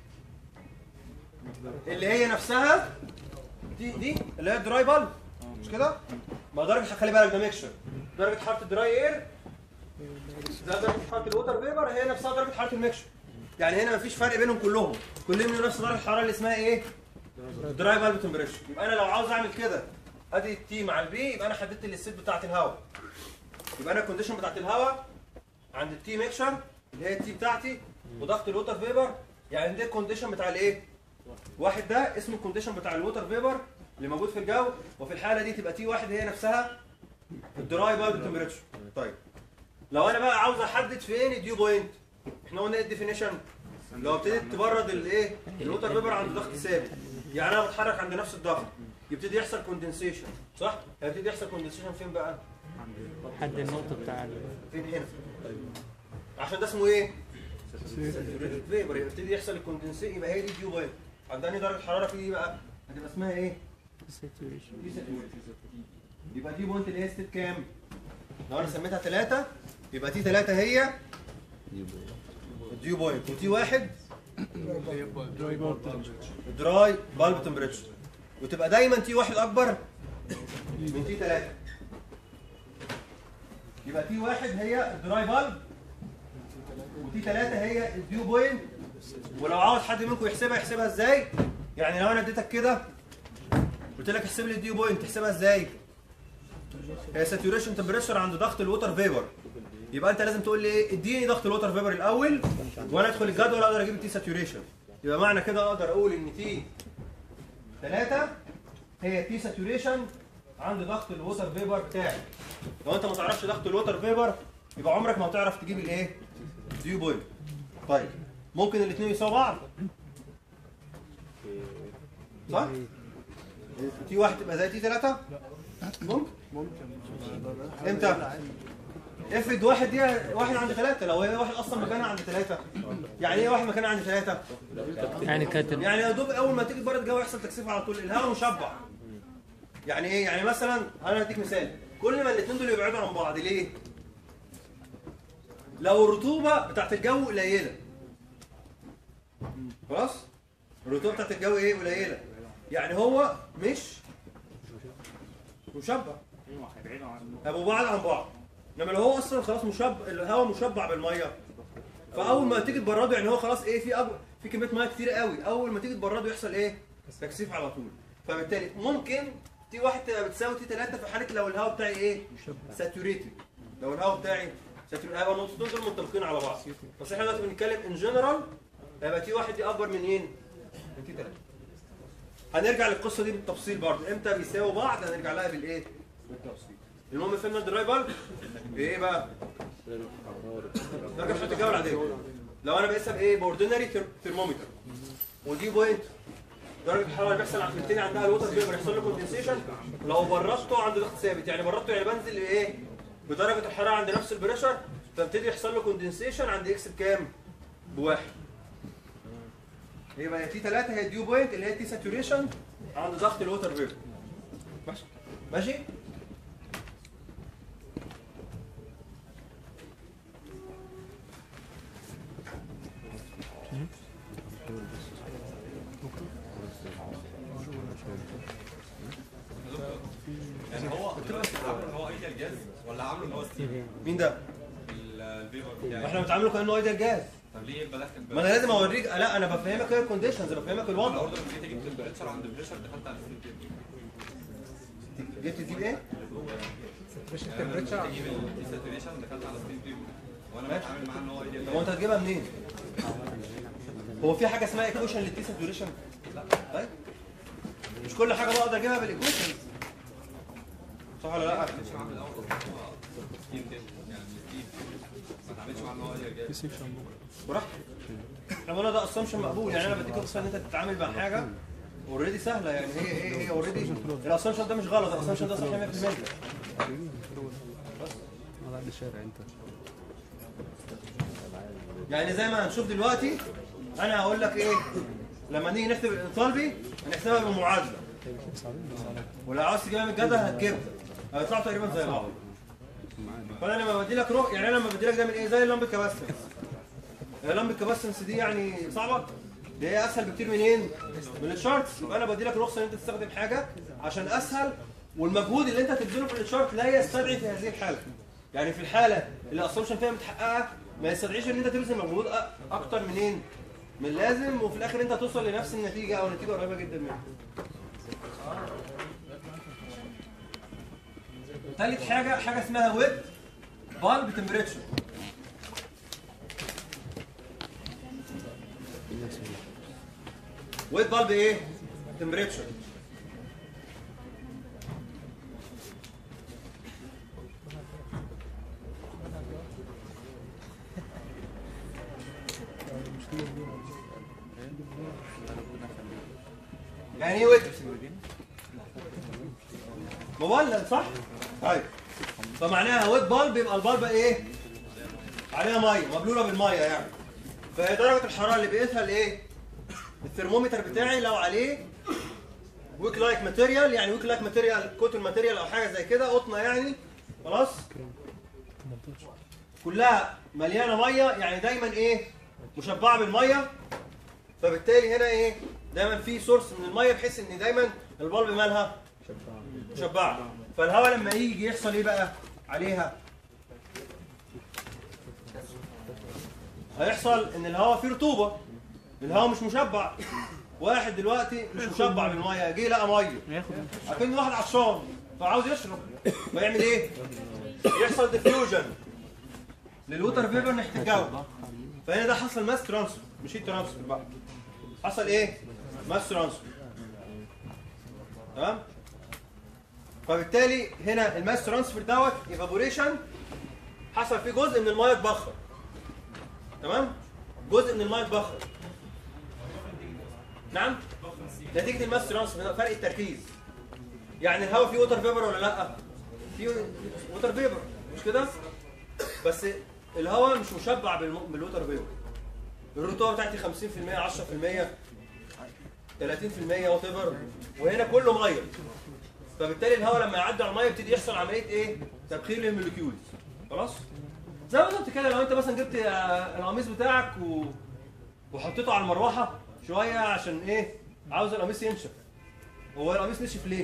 اللي هي نفسها دي دي اللي هي الدراي بالب مش كده؟ ما درجه خلي بالك ده ميكشر درجه حراره الدراي اير ده درجه حراره الوتر فيبر هي نفسها درجه حراره الميكشر يعني هنا مفيش فرق بينهم كلهم كلهم لهم نفس درجه الحراره اللي اسمها ايه؟ دراي بالب تمبريتشر يبقى انا لو عاوز اعمل كده ادي التي مع البي يبقى انا حددت الست بتاعت الهواء يبقى انا الكونديشن بتاعت الهواء عند التي ميكشر اللي هي التي بتاعتي وضغط الوتر فيبر يعني ده الكونديشن بتاع الايه؟ واحد ده اسمه الكونديشن بتاع الوتر فيبر اللي موجود في الجو وفي الحاله دي تبقى تي واحد هي نفسها الدراي بالب تمبريتشر طيب لو انا بقى عاوز احدد فين الديو بوينت احنا قلنا ايه الديفينيشن لو ابتديت تبرد الايه الوتر فيبر عند ضغط ثابت يعني انا بتحرك عند نفس الضغط يبتدي يحصل كوندنسيشن صح هيبتدي يحصل كوندنسيشن فين بقى حد النقطة بتاع ال- فين هنا عشان ده اسمه ايه فيبر يبتدي يحصل الكوندنسيشن يبقى هي دي الديو بوينت عندنا درجه حراره في دي بقى هتبقى اسمها ايه saturation. دي saturation. يبقى دي بوينت اللي هي ستيت كام لو انا سميتها 3 يبقى تي 3 هي الديو بوينت وتي واحد الدراي بالب تمبريتشر وتبقى دايما تي واحد اكبر من تي 3 يبقى تي واحد هي الدراي بالب وتي 3 هي الديو بوينت ولو عاوز حد منكم يحسبها يحسبها ازاي؟ يعني لو انا اديتك كده قلت لك احسب لي الديو بوينت تحسبها ازاي؟ هي ساتوريشن تمبريتشر عند ضغط الوتر فيبر يبقى انت لازم تقول لي ايه اديني ضغط الوتر فيبر الاول وانا ادخل الجدول اقدر اجيب التي ساتوريشن يبقى معنى كده اقدر اقول ان تي 3 هي تي ساتوريشن عند ضغط الوتر فيبر بتاعي لو انت ما تعرفش ضغط الوتر فيبر يبقى عمرك ما هتعرف تجيب الايه ديو بوينت طيب ممكن الاثنين يساووا بعض صح تي واحد تبقى زي تي 3 ممكن امتى افرض واحد دي واحد عند ثلاثة لو هي واحد اصلا مكانها عند ثلاثة يعني ايه واحد مكانها عند ثلاثة يعني كانت ال- يعني يا دوب اول ما تيجي تبرد الجو يحصل تكثيف على طول الهواء مشبع يعني ايه يعني مثلا انا هديك مثال كل ما الاثنين دول يبعدوا عن بعض ليه لو الرطوبه بتاعت الجو قليله خلاص الرطوبه بتاعت الجو ايه قليله يعني هو مش مشبع هيبقوا بعاد عن بعض انما لو هو اصلا خلاص مشبع الهواء مشبع بالميه فاول ما تيجي تبرده يعني هو خلاص ايه في أب... في كميه ميه كتير قوي اول ما تيجي تبرده يحصل ايه تكثيف على طول فبالتالي ممكن تي واحد تبقى بتساوي تي 3 في حاله لو الهواء بتاعي ايه ساتوريتد لو الهواء بتاعي ساتوريتد هيبقى النقطتين دول متفقين على بعض بس احنا دلوقتي بنتكلم ان جنرال هيبقى تي واحد دي اكبر من ايه من تي 3 هنرجع للقصه دي بالتفصيل برضه امتى بيساووا بعض هنرجع لها بالايه بالتفصيل المهم فهمنا الدراي بالب بايه بقى درجه حراره الجو العاديه لو انا بقيسها بايه باوردينري ثرمومتر ودي بوينت درجه الحراره اللي بيحصل عند التاني عندها الوتر فيبر يحصل له كوندنسيشن لو بردته عند ضغط ثابت يعني بردته يعني بنزل لايه بدرجه الحراره عند نفس البريشر فابتدي يحصل له كوندنسيشن عند اكس بكام بواحد يبقى تي 3 هي الديو بوينت اللي هي تي ساتوريشن عند ضغط الوتر فيبر ماشي ماشي يعني هو دلوقتي عامله ان هو ايديال جاز ولا عامله ان هو ستيل مين ده؟ الفيبر ما بتاعي احنا بنتعامله كانه ايديال جاز طب ليه يبقى داخل ما انا لازم اوريك لا انا بفهمك ايه الكونديشنز بفهمك الوضع الاوردر لما جيت اجيب تمبريتشر عند البريشر دخلت على الستيل جبت تجيب ايه؟ تمبريتشر اجيب الساتوريشن دخلت على ستيل فيبر وانا بتعامل معاه ان هو ايديال طب وانت هتجيبها منين؟ هو في حاجه اسمها ايكويشن للتي ساتوريشن؟ لا طيب مش كل حاجه بقدر اجيبها بالايكويشن صح ولا لا؟ ستيل كده يعني ستيل ما تعملش معاه ان هو ايديال جاز براحتك احنا قلنا ده اسامبشن مقبول يعني انا بديك فرصه ان انت تتعامل مع حاجه اوريدي سهله يعني هي هي هي اوريدي الاسامبشن ده مش غلط الاسامبشن ده صح 100% يعني زي ما هنشوف دلوقتي انا هقول لك ايه لما نيجي نكتب الانطالبي هنحسبها بمعادله ولو عاوز تجيبها من الجدول هتجيبها هيطلعوا تقريبا زي بعض فانا لما بدي لك روح يعني انا لما بدي لك ده من ايه زي اللمبه كاباستنس اللمبه كاباستنس دي يعني صعبه دي هي اسهل بكتير منين من الشارتس يبقى انا بدي لك رخصه ان انت تستخدم حاجه عشان اسهل والمجهود اللي انت هتبذله في الشارت لا يستدعي في هذه الحاله يعني في الحاله اللي الاسامبشن فيها متحققه ما يستدعيش ان انت تبذل مجهود أ- اكتر منين من اللازم وفي الاخر انت توصل لنفس النتيجه او نتيجه قريبه جدا منها ثالث حاجه حاجه اسمها ويت بالب تمبريتشر ويت بالب ايه تمبريتشر يعني ايه ويت مولد صح طيب فمعناها ويت بالب يبقى البالب ايه عليها ميه مبلوله بالميه يعني فهي درجه الحراره اللي بيقيسها الايه الثرمومتر بتاعي لو عليه ويك لايك ماتيريال يعني ويك لايك ماتيريال كوتن ماتيريال او حاجه زي كده قطنه يعني خلاص كلها مليانه ميه يعني دايما ايه مشبعه بالميه فبالتالي هنا ايه دايما في سورس من الميه بحيث ان دايما البلب مالها مشبعه فالهواء لما يجي يحصل ايه بقى عليها هيحصل ان الهواء فيه رطوبه الهواء مش مشبع واحد دلوقتي مش مشبع بالميه جه لقى ميه اكن واحد عطشان فعاوز يشرب فيعمل ايه يحصل ديفيوجن للوتر فيبر ناحيه الجو فهنا ده حصل ماس ترانسفير مش هيت ترانسفير بقى حصل ايه ماس ترانسفير تمام فبالتالي هنا الماس ترانسفير دوت ايفابوريشن حصل فيه جزء من الميه اتبخر تمام جزء من الميه اتبخر نعم نتيجه الماس ترانسفير فرق التركيز يعني الهواء فيه ووتر فيبر ولا لا فيه ووتر فيبر مش كده بس الهواء مش مشبع بالم- بالووتر فيبر الرطوبه بتاعتي 50% 10% 30% وات ايفر وهنا كله ميه فبالتالي الهواء لما يعدي على الميه يبتدي يحصل عمليه ايه؟ تبخير للموليكيولز خلاص؟ زي ما قلت كده لو انت مثلا جبت آه، القميص بتاعك و... وحطيته على المروحه شويه عشان ايه؟ عاوز القميص ينشف هو القميص نشف ليه؟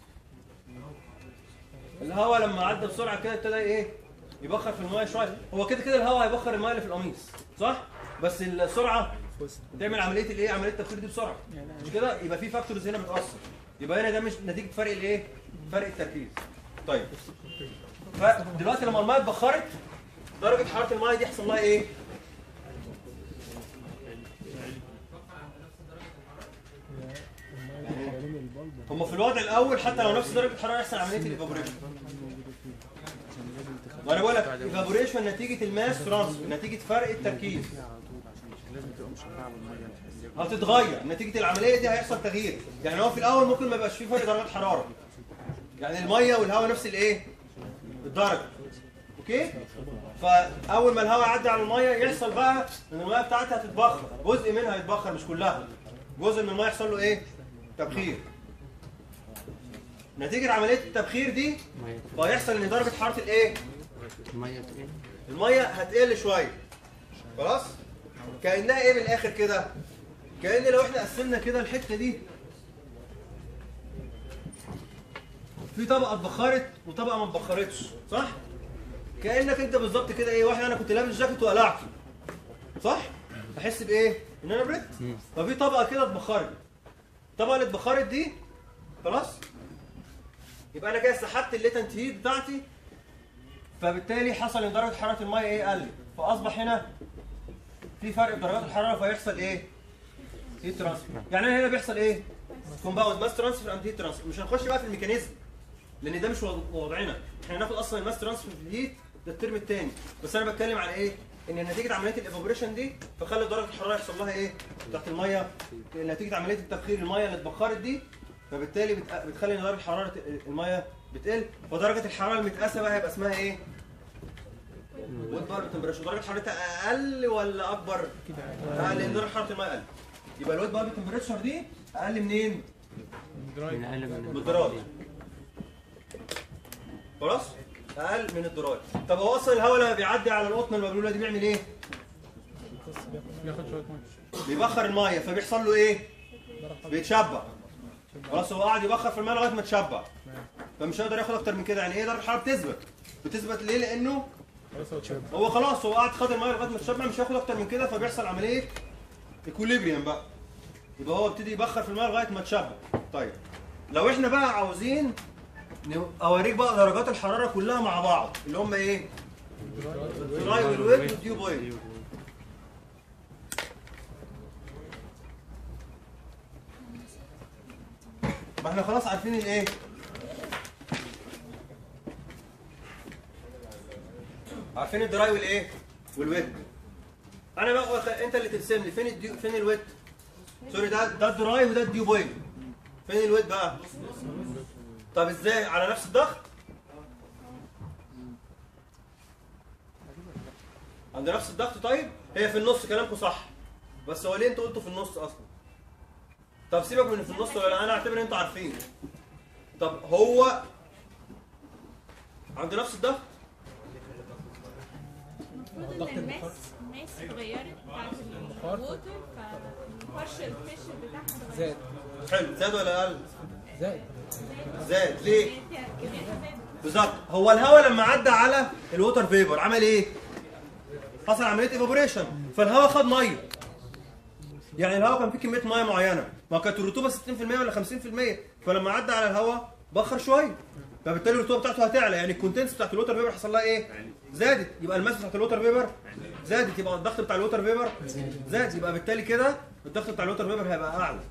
الهواء لما عدى بسرعه كده ابتدى ايه؟ يبخر في الميه شويه هو كده كده الهواء هيبخر الميه اللي في القميص صح؟ بس السرعه تعمل عمليه الايه؟ عمليه التبخير دي بسرعه مش كده؟ يبقى في فاكتورز هنا بتاثر يبقى هنا ده مش نتيجه فرق الايه؟ فرق التركيز طيب فدلوقتي لما الميه اتبخرت درجه حراره الميه دي يحصل لها ايه؟ هم في الوضع الاول حتى لو نفس درجه الحراره يحصل عمليه الايفابوريشن وانا بقول لك ايفابوريشن نتيجه الماس ترانسفير نتيجه فرق التركيز هتتغير نتيجه العمليه دي هيحصل تغيير يعني هو في الاول ممكن ما يبقاش فيه فرق درجات حراره يعني الميه والهواء نفس الايه الدرجه اوكي فاول ما الهواء يعدي على الميه يحصل بقى ان الميه بتاعتها هتتبخر جزء منها هيتبخر مش كلها جزء من الميه يحصل له ايه تبخير نتيجه عمليه التبخير دي فهيحصل ان درجه حراره الايه المية تقل الميه هتقل شويه خلاص كانها ايه من الاخر كده كان لو احنا قسمنا كده الحته دي في طبقه اتبخرت وطبقه ما اتبخرتش صح كانك انت بالظبط كده ايه واحد انا كنت لابس جاكيت وقلعته صح احس بايه ان انا بردت ففي طبقه كده اتبخرت الطبقه اللي اتبخرت دي خلاص يبقى انا كده سحبت الليتنت هيت بتاعتي فبالتالي حصل ان درجه حراره الميه ايه قلت فاصبح هنا في فرق في درجات الحراره فيحصل ايه هيت ترانسفير يعني هنا بيحصل ايه كومباوند ماس ترانسفير اند هيت ترانسفير مش هنخش بقى في الميكانيزم لان ده مش وض- وضعنا احنا هناخد اصلا الماس ترانسفير في الهيت ده الترم الثاني بس انا بتكلم على ايه ان نتيجه عمليه الايفابوريشن دي فخلت درجه الحراره يحصل لها ايه تحت الميه نتيجه عمليه التبخير الميه اللي اتبخرت دي فبالتالي بت- بتخلي ان درجه حراره الميه بتقل فدرجه الحراره المتقاسه بقى هيبقى اسمها ايه ويت بالب تمبريتشر درجه حرارتها اقل ولا اكبر؟ اقل لان درجه حراره الماء اقل يبقى الويت بالب تمبريتشر دي اقل منين؟ من أقل من من الدراج خلاص؟ اقل من الدراج طب هو اصلا الهواء لما بيعدي على القطن المبلوله دي بيعمل ايه؟ بياخد شويه ميه بيبخر الميه فبيحصل له ايه؟ بيتشبع خلاص هو قاعد يبخر في الميه لغايه ما تشبع فمش هيقدر ياخد اكتر من كده يعني ايه درجه الحراره بتثبت بتثبت ليه؟ لانه خلاص هو اتشرب هو خلاص هو قاعد خد الميه لغايه ما تشبع مش هياخد اكتر من كده فبيحصل عمليه ايكوليبريم بقى يبقى هو ابتدي يبخر في الميه لغايه ما تشبع طيب لو احنا بقى عاوزين نو- اوريك بقى درجات الحراره كلها مع بعض اللي هم ايه؟ الدراي والويت والديو بوينت ما احنا خلاص عارفين الايه؟ عارفين الدراي والايه؟ والويت انا بقى خ- انت اللي ترسم لي فين الديو فين الويت؟ سوري ده ده الدراي وده الديو بوينت فين الويت بقى؟ طب ازاي؟ على نفس الضغط؟ عند نفس الضغط طيب؟ هي في النص كلامكم صح بس هو ليه انتوا قلتوا في النص اصلا؟ طب سيبك من في النص ولا لا، انا اعتبر انتوا عارفين طب هو عند نفس الضغط؟ المفروض ان الماس الماس اتغيرت بتاعت الووتر فالبارشل بريشر بتاعها زاد حلو زاد ولا قل؟ زاد زاد ليه؟ كميتها زادت بالظبط هو الهواء لما عدى على الووتر فيبر عمل ايه؟ حصل عمليه ايفابوريشن فالهواء خد ميه يعني الهواء كان فيه كميه ميه معينه ما كانت الرطوبه 60% ولا 50% فلما عدى على الهواء بخر شويه فبالتالي الرطوبه بتاعته هتعلى يعني الكونتنس بتاعت الووتر فيبر حصل لها ايه؟ زادت يبقى الماس بتاعت الووتر فيبر زادت يبقى الضغط بتاع الووتر فيبر زاد يبقى بالتالي كده الضغط بتاع الووتر فيبر هيبقى اعلى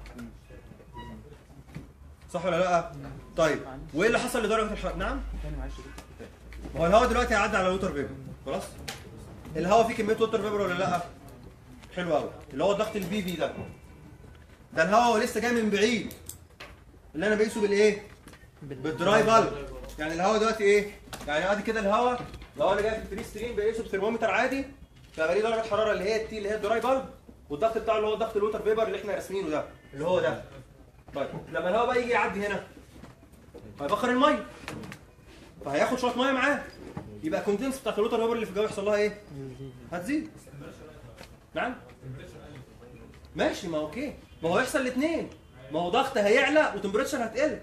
صح ولا لا؟ طيب وايه اللي حصل لدرجه الحراره؟ نعم؟ هو الهواء دلوقتي هيعدي على الووتر فيبر خلاص؟ الهواء فيه كميه ووتر فيبر ولا لا؟ حلو قوي اللي هو الضغط البي في ده ده الهواء هو لسه جاي من بعيد اللي انا بقيسه بالايه؟ بالدراي بالب يعني الهواء دلوقتي ايه؟ يعني ادي كده الهواء لو انا جاي في الفري ستريم بقيسه بترمومتر عادي فبقى ليه درجه حراره اللي هي التي اللي هي الدراي بالب والضغط بتاعه اللي هو ضغط الووتر فيبر اللي احنا راسمينه ده اللي هو ده طيب لما الهواء بقى يجي يعدي هنا هيبخر الميه فهياخد شويه ميه معاه يبقى الكونتنس بتاعت الووتر فيبر اللي في الجو يحصل لها ايه؟ هتزيد نعم ماشي ما اوكي ما هو يحصل الاثنين ما هو ضغط هيعلى وتمبريتشر هتقل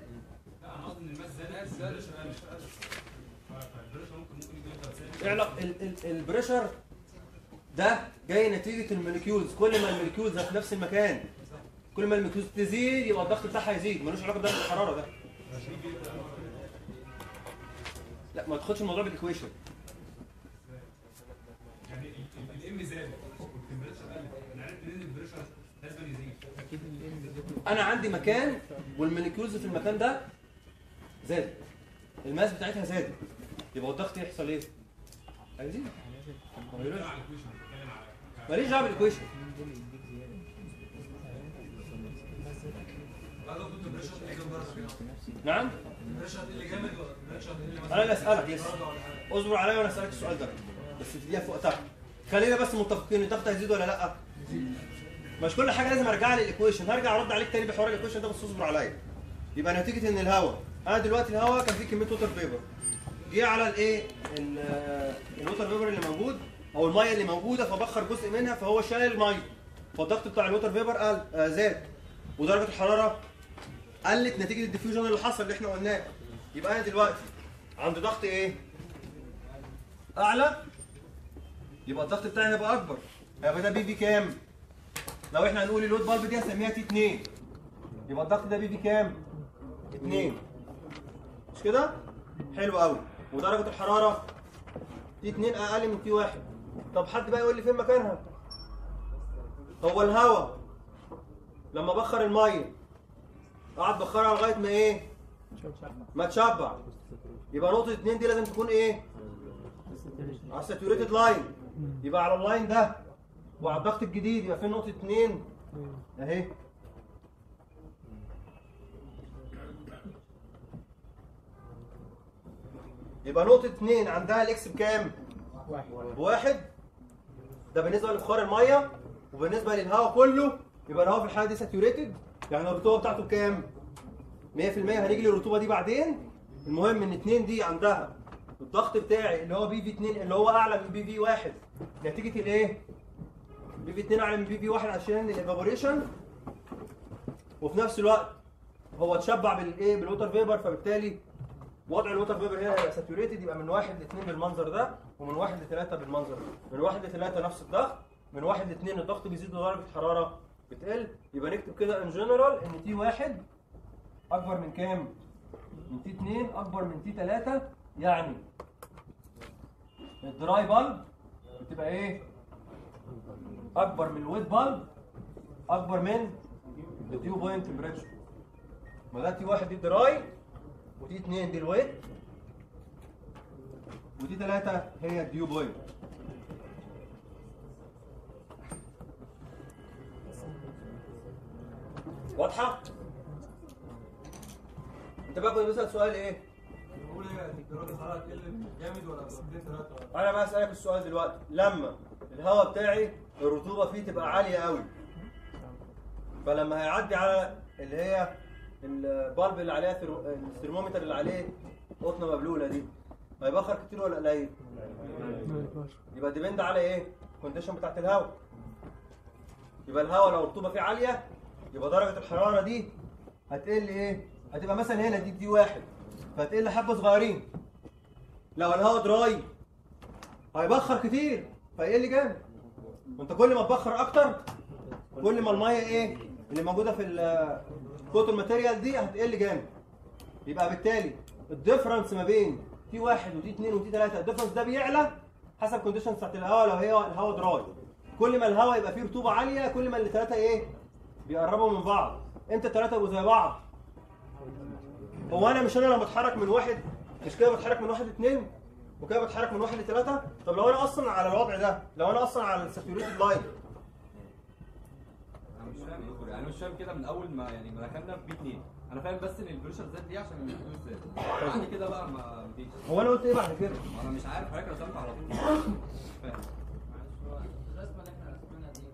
اعلى ال- ال- البريشر ده جاي نتيجه الموليكيولز كل ما الموليكيولز في نفس المكان كل ما الموليكيولز تزيد يبقى الضغط بتاعها يزيد ملوش علاقه بدرجه الحراره ده لا ما تاخدش الموضوع بالايكويشن انا عندي مكان والموليكيولز في المكان ده زادت الماس بتاعتها زادت يبقى الضغط يحصل ايه؟ هيزيد ماليش دعوه بالايكويشن نعم انا اللي اسالك يس اصبر عليا وانا اسالك السؤال ده بس تديها في وقتها خلينا بس متفقين الضغط هيزيد ولا لا مش كل حاجه لازم ارجع لي الايكويشن هرجع ارد عليك تاني بحوار الايكويشن ده بس اصبر عليا يبقى نتيجه ان الهواء انا دلوقتي الهواء كان فيه كميه ووتر فيبر جه على الايه ال- آه، الووتر فيبر اللي موجود او الميه اللي موجوده فبخر جزء منها فهو شايل الميه فالضغط بتاع الووتر فيبر قل آه زاد ودرجه الحراره قلت نتيجه الديفيوجن اللي حصل اللي احنا قلناه يبقى انا دلوقتي عند ضغط ايه اعلى يبقى الضغط بتاعي هيبقى اكبر هيبقى ده بي في كام لو احنا هنقول اللود بالب دي هسميها تي 2 يبقى الضغط ده بي في كام 2 مش كده حلو قوي ودرجه الحراره تي 2 اقل من تي 1 طب حد بقى يقول لي فين مكانها هو الهواء لما بخر الميه قعد بخرها لغايه ما ايه ما تشبع يبقى نقطه 2 دي لازم تكون ايه على الساتوريتد لاين يبقى على اللاين ده وعلى الضغط الجديد يبقى في نقطه 2 اهي يبقى نقطة 2 عندها الاكس بكام؟ بواحد ده بالنسبه لبخار الميه وبالنسبه للهواء كله يبقى الهواء في الحاله دي ساتوريتد يعني الرطوبه بتاعته بكام 100% هنيجي للرطوبه دي بعدين المهم ان 2 دي عندها الضغط بتاعي اللي هو بي في 2 اللي هو اعلى من بي في 1 نتيجه الايه بي في 2 اعلى من بي في 1 عشان الايفابوريشن وفي نفس الوقت هو اتشبع بالايه بالوتر فيبر فبالتالي وضع الوتر فيبر هنا هيبقى ساتوريتد يبقى من واحد لاثنين بالمنظر ده ومن واحد لثلاثه بالمنظر ده من واحد لثلاثه نفس الضغط من واحد لاثنين الضغط بيزيد ودرجه الحراره بتقل يبقى نكتب كده ان جنرال ان تي واحد اكبر من كام؟ من تي 2 اكبر من تي 3 يعني الدراي بالب بتبقى ايه؟ اكبر من الويت بالب اكبر من الديو بوينت تمبريتشر ما ده تي 1 دي دراي ودي 2 دي الويت ودي 3 هي الديو بوينت واضحه؟ انت بقى كنت بتسال سؤال ايه؟ بقول ايه درجه الحراره تقل جامد ولا بسنتين ثلاثه انا بقى اسالك السؤال دلوقتي لما الهواء بتاعي الرطوبه فيه تبقى عاليه قوي فلما هيعدي على اللي هي البالب اللي عليها ثرو- الثرمومتر اللي عليه قطنه مبلوله دي هيبخر كتير ولا قليل؟ يبقى ديبند على ايه؟ الكونديشن بتاعت الهواء يبقى الهواء لو الرطوبه فيه عاليه يبقى درجه الحراره دي هتقل ايه؟ هتبقى مثلا هنا دي دي واحد فهتقل حبه صغيرين لو الهواء دراي هيبخر كتير فيقل جامد وانت كل ما تبخر اكتر كل ما الميه ايه اللي موجوده في الكوتون ماتيريال دي هتقل جامد يبقى بالتالي الديفرنس ما بين تي واحد وتي اتنين وتي تلاته الديفرنس ده بيعلى حسب الكونديشن بتاعت الهواء لو هي الهواء دراي كل ما الهواء يبقى فيه رطوبه عاليه كل ما الثلاثه ايه بيقربوا من بعض امتى الثلاثه يبقوا زي بعض هو انا مش انا لما بتحرك من واحد مش كده بتحرك من واحد لاثنين وكده بتحرك من واحد لثلاثه طب لو انا اصلا على الوضع ده لو انا اصلا على الساتوريتد لاين انا مش فاهم يا دكتور يعني انا مش فاهم كده من اول ما يعني ما دخلنا في بي 2 انا فاهم بس ان البريشر زاد ليه عشان الفلوس زاد بعد كده بقى ما مفيش هو انا قلت ايه بعد كده ما انا مش عارف حضرتك رسمت على طول مش فاهم الرسمه اللي احنا رسمناها دي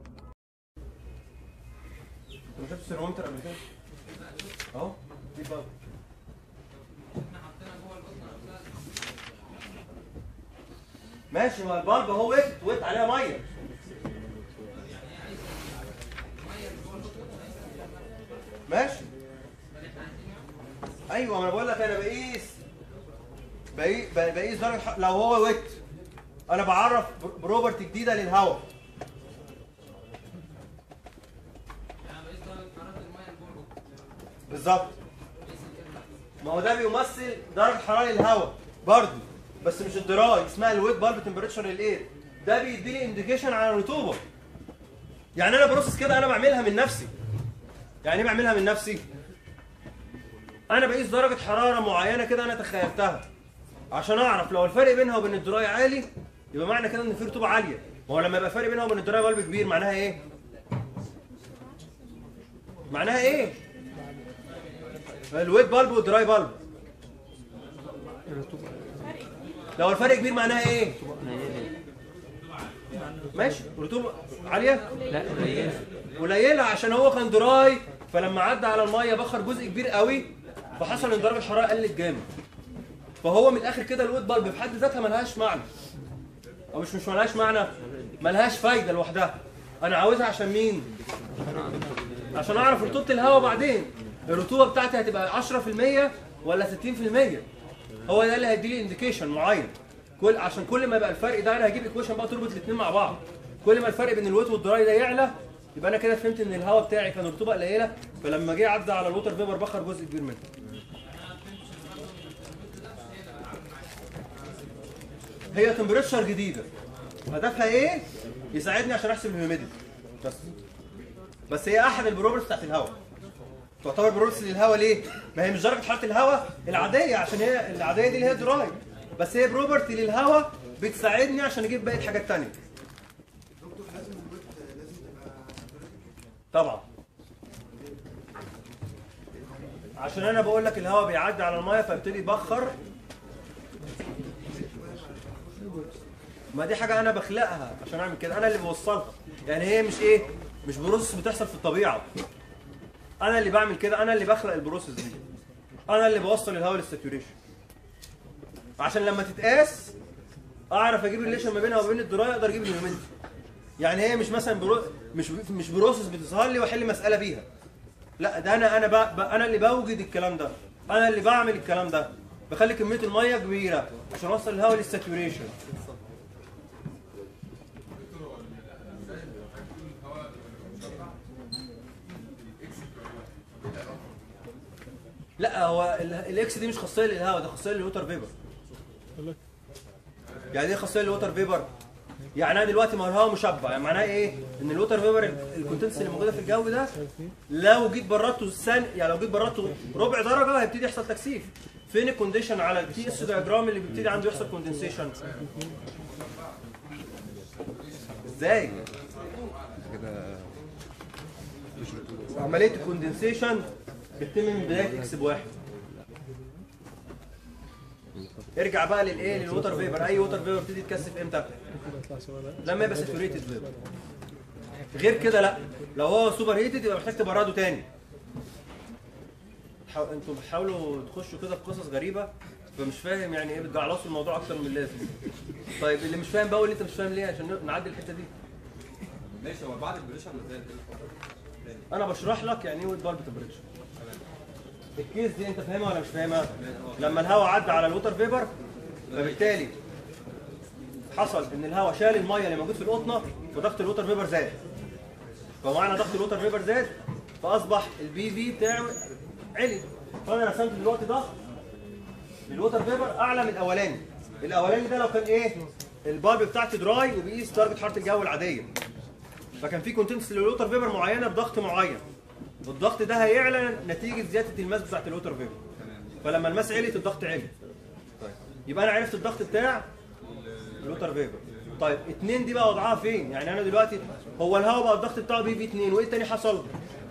انت ما شفتش الثرمومتر قبل كده اهو دي بقى احنا حطينا جوه القطنه نفسها ماشي ما البلب اهو ويت ويت عليها ميه ماشي ايوه ما انا بقول لك انا بقيس بقي- ب- بقيس درجه ح- لو هو ويت انا بعرف بروبرتي جديده للهواء يعني بقيس درجه حراره الميه اللي جوه القطنه بالظبط ما هو ده بيمثل درجه حراره الهواء برضه بس مش الدراي اسمها الويت بالب تمبريتشر للاير ده بيديني انديكيشن على الرطوبه يعني انا بروسس كده انا بعملها من نفسي يعني ايه بعملها من نفسي انا بقيس درجه حراره معينه كده انا تخيلتها عشان اعرف لو الفرق بينها وبين الدراي عالي يبقى معنى كده ان في رطوبه عاليه ما هو لما يبقى الفرق بينها وبين الدراي بالب كبير معناها ايه معناها ايه الويت بالب والدراي بالب فرق كبير لو الفرق كبير معناها ايه ماشي رطوبه عاليه لا قليلة قليله عشان هو كان دراي فلما عدى على الميه بخر جزء كبير قوي فحصل ان درجه الحراره قلت جامد فهو من الاخر كده الويت بالب في حد ذاتها ملهاش معنى او مش مش ملهاش معنى ملهاش فايده لوحدها انا عاوزها عشان مين عشان اعرف رطوبه الهواء بعدين الرطوبه بتاعتي هتبقى 10% ولا 60% هو ده اللي هيدي لي انديكيشن معين كل عشان كل ما يبقى الفرق ده انا هجيب ايكويشن بقى تربط الاثنين مع بعض كل ما الفرق بين الويت والدراي ده يعلى يبقى انا كده فهمت ان الهواء بتاعي كان رطوبه قليله فلما جه عدى على الووتر فيبر بخر جزء كبير منه هي تمبريتشر جديده هدفها ايه يساعدني عشان احسب الهيوميديتي بس بس هي احد البروبرتيز بتاعت الهواء تعتبر بروبرتيز للهواء ليه ما هي مش درجه حراره الهواء العاديه عشان هي العاديه دي اللي هي دراي بس هي بروبرتي للهواء بتساعدني عشان اجيب باقي الحاجات التانية دكتور لازم الويت لازم تبقى طبعا عشان انا بقول لك الهواء بيعدي على الميه فيبتدي يبخر ما دي حاجه انا بخلقها عشان اعمل كده انا اللي بوصلها يعني هي مش ايه مش بروسس بتحصل في الطبيعه انا اللي بعمل كده انا اللي بخلق البروسس دي انا اللي بوصل الهواء للساتوريشن عشان لما تتقاس اعرف اجيب الريليشن ما بينها وبين الدرايه اقدر اجيب الهيومنتي يعني هي مش مثلا برو... مش مش بروسس بتظهر لي واحل مساله بيها لا ده انا انا ب... ب... انا اللي بوجد الكلام ده انا اللي بعمل الكلام ده بخلي كميه الميه كبيره عشان اوصل الهواء للساتوريشن لا هو ال- الاكس دي مش خاصيه للهواء ده خاصيه للوتر فيبر يعني ايه خاصيه للوتر فيبر يعني انا دلوقتي ما هو الهواء مشبع يعني معناه ايه ان الوتر فيبر الكونتنس اللي موجوده في الجو ده لو جيت بررته السن يعني لو جيت بررته ربع درجه هيبتدي يحصل تكثيف فين الكونديشن على التي اس دياجرام اللي بيبتدي عنده يحصل كوندنسيشن ازاي عمليه الكوندنسيشن بتتم من بدايه اكس بواحد ارجع بقى للايه للوتر فيبر اي ووتر فيبر بتبتدي تكثف امتى لما يبقى ساتوريتد فيبر غير كده لا لو هو سوبر هيتد يبقى محتاج تبرده تاني حاو... انتوا بتحاولوا تخشوا كده في قصص غريبه فمش فاهم يعني ايه بتجعلصوا الموضوع اكتر من اللازم طيب اللي مش فاهم بقى قول لي انت مش فاهم ليه عشان نعدي الحته دي ماشي هو بعد البريشر ازاي الحوار؟ انا بشرح لك يعني ايه ويت بالب تمبريتشر الكيس دي انت فاهمها ولا مش فاهمها لما الهواء عدى على الوتر فيبر فبالتالي حصل ان الهواء شال الميه اللي موجود في القطنه فضغط الوتر فيبر زاد فمعنى ضغط الوتر فيبر زاد فاصبح البي في بتاعه عالي فانا رسمت دلوقتي ضغط الوتر فيبر اعلى من الاولاني الاولاني ده لو كان ايه البالب بتاعتي دراي وبيقيس درجه حراره الجو العاديه فكان في كونتنس للوتر فيبر معينه بضغط معين الضغط ده هيعلى نتيجه زياده الماس بتاعت الوتر فيبر فلما الماس عليت الضغط عالي طيب يبقى انا عرفت الضغط بتاع الوتر فيبر طيب اتنين دي بقى وضعها فين يعني انا دلوقتي هو الهواء بقى الضغط بتاعه بي في 2 وايه التاني حصل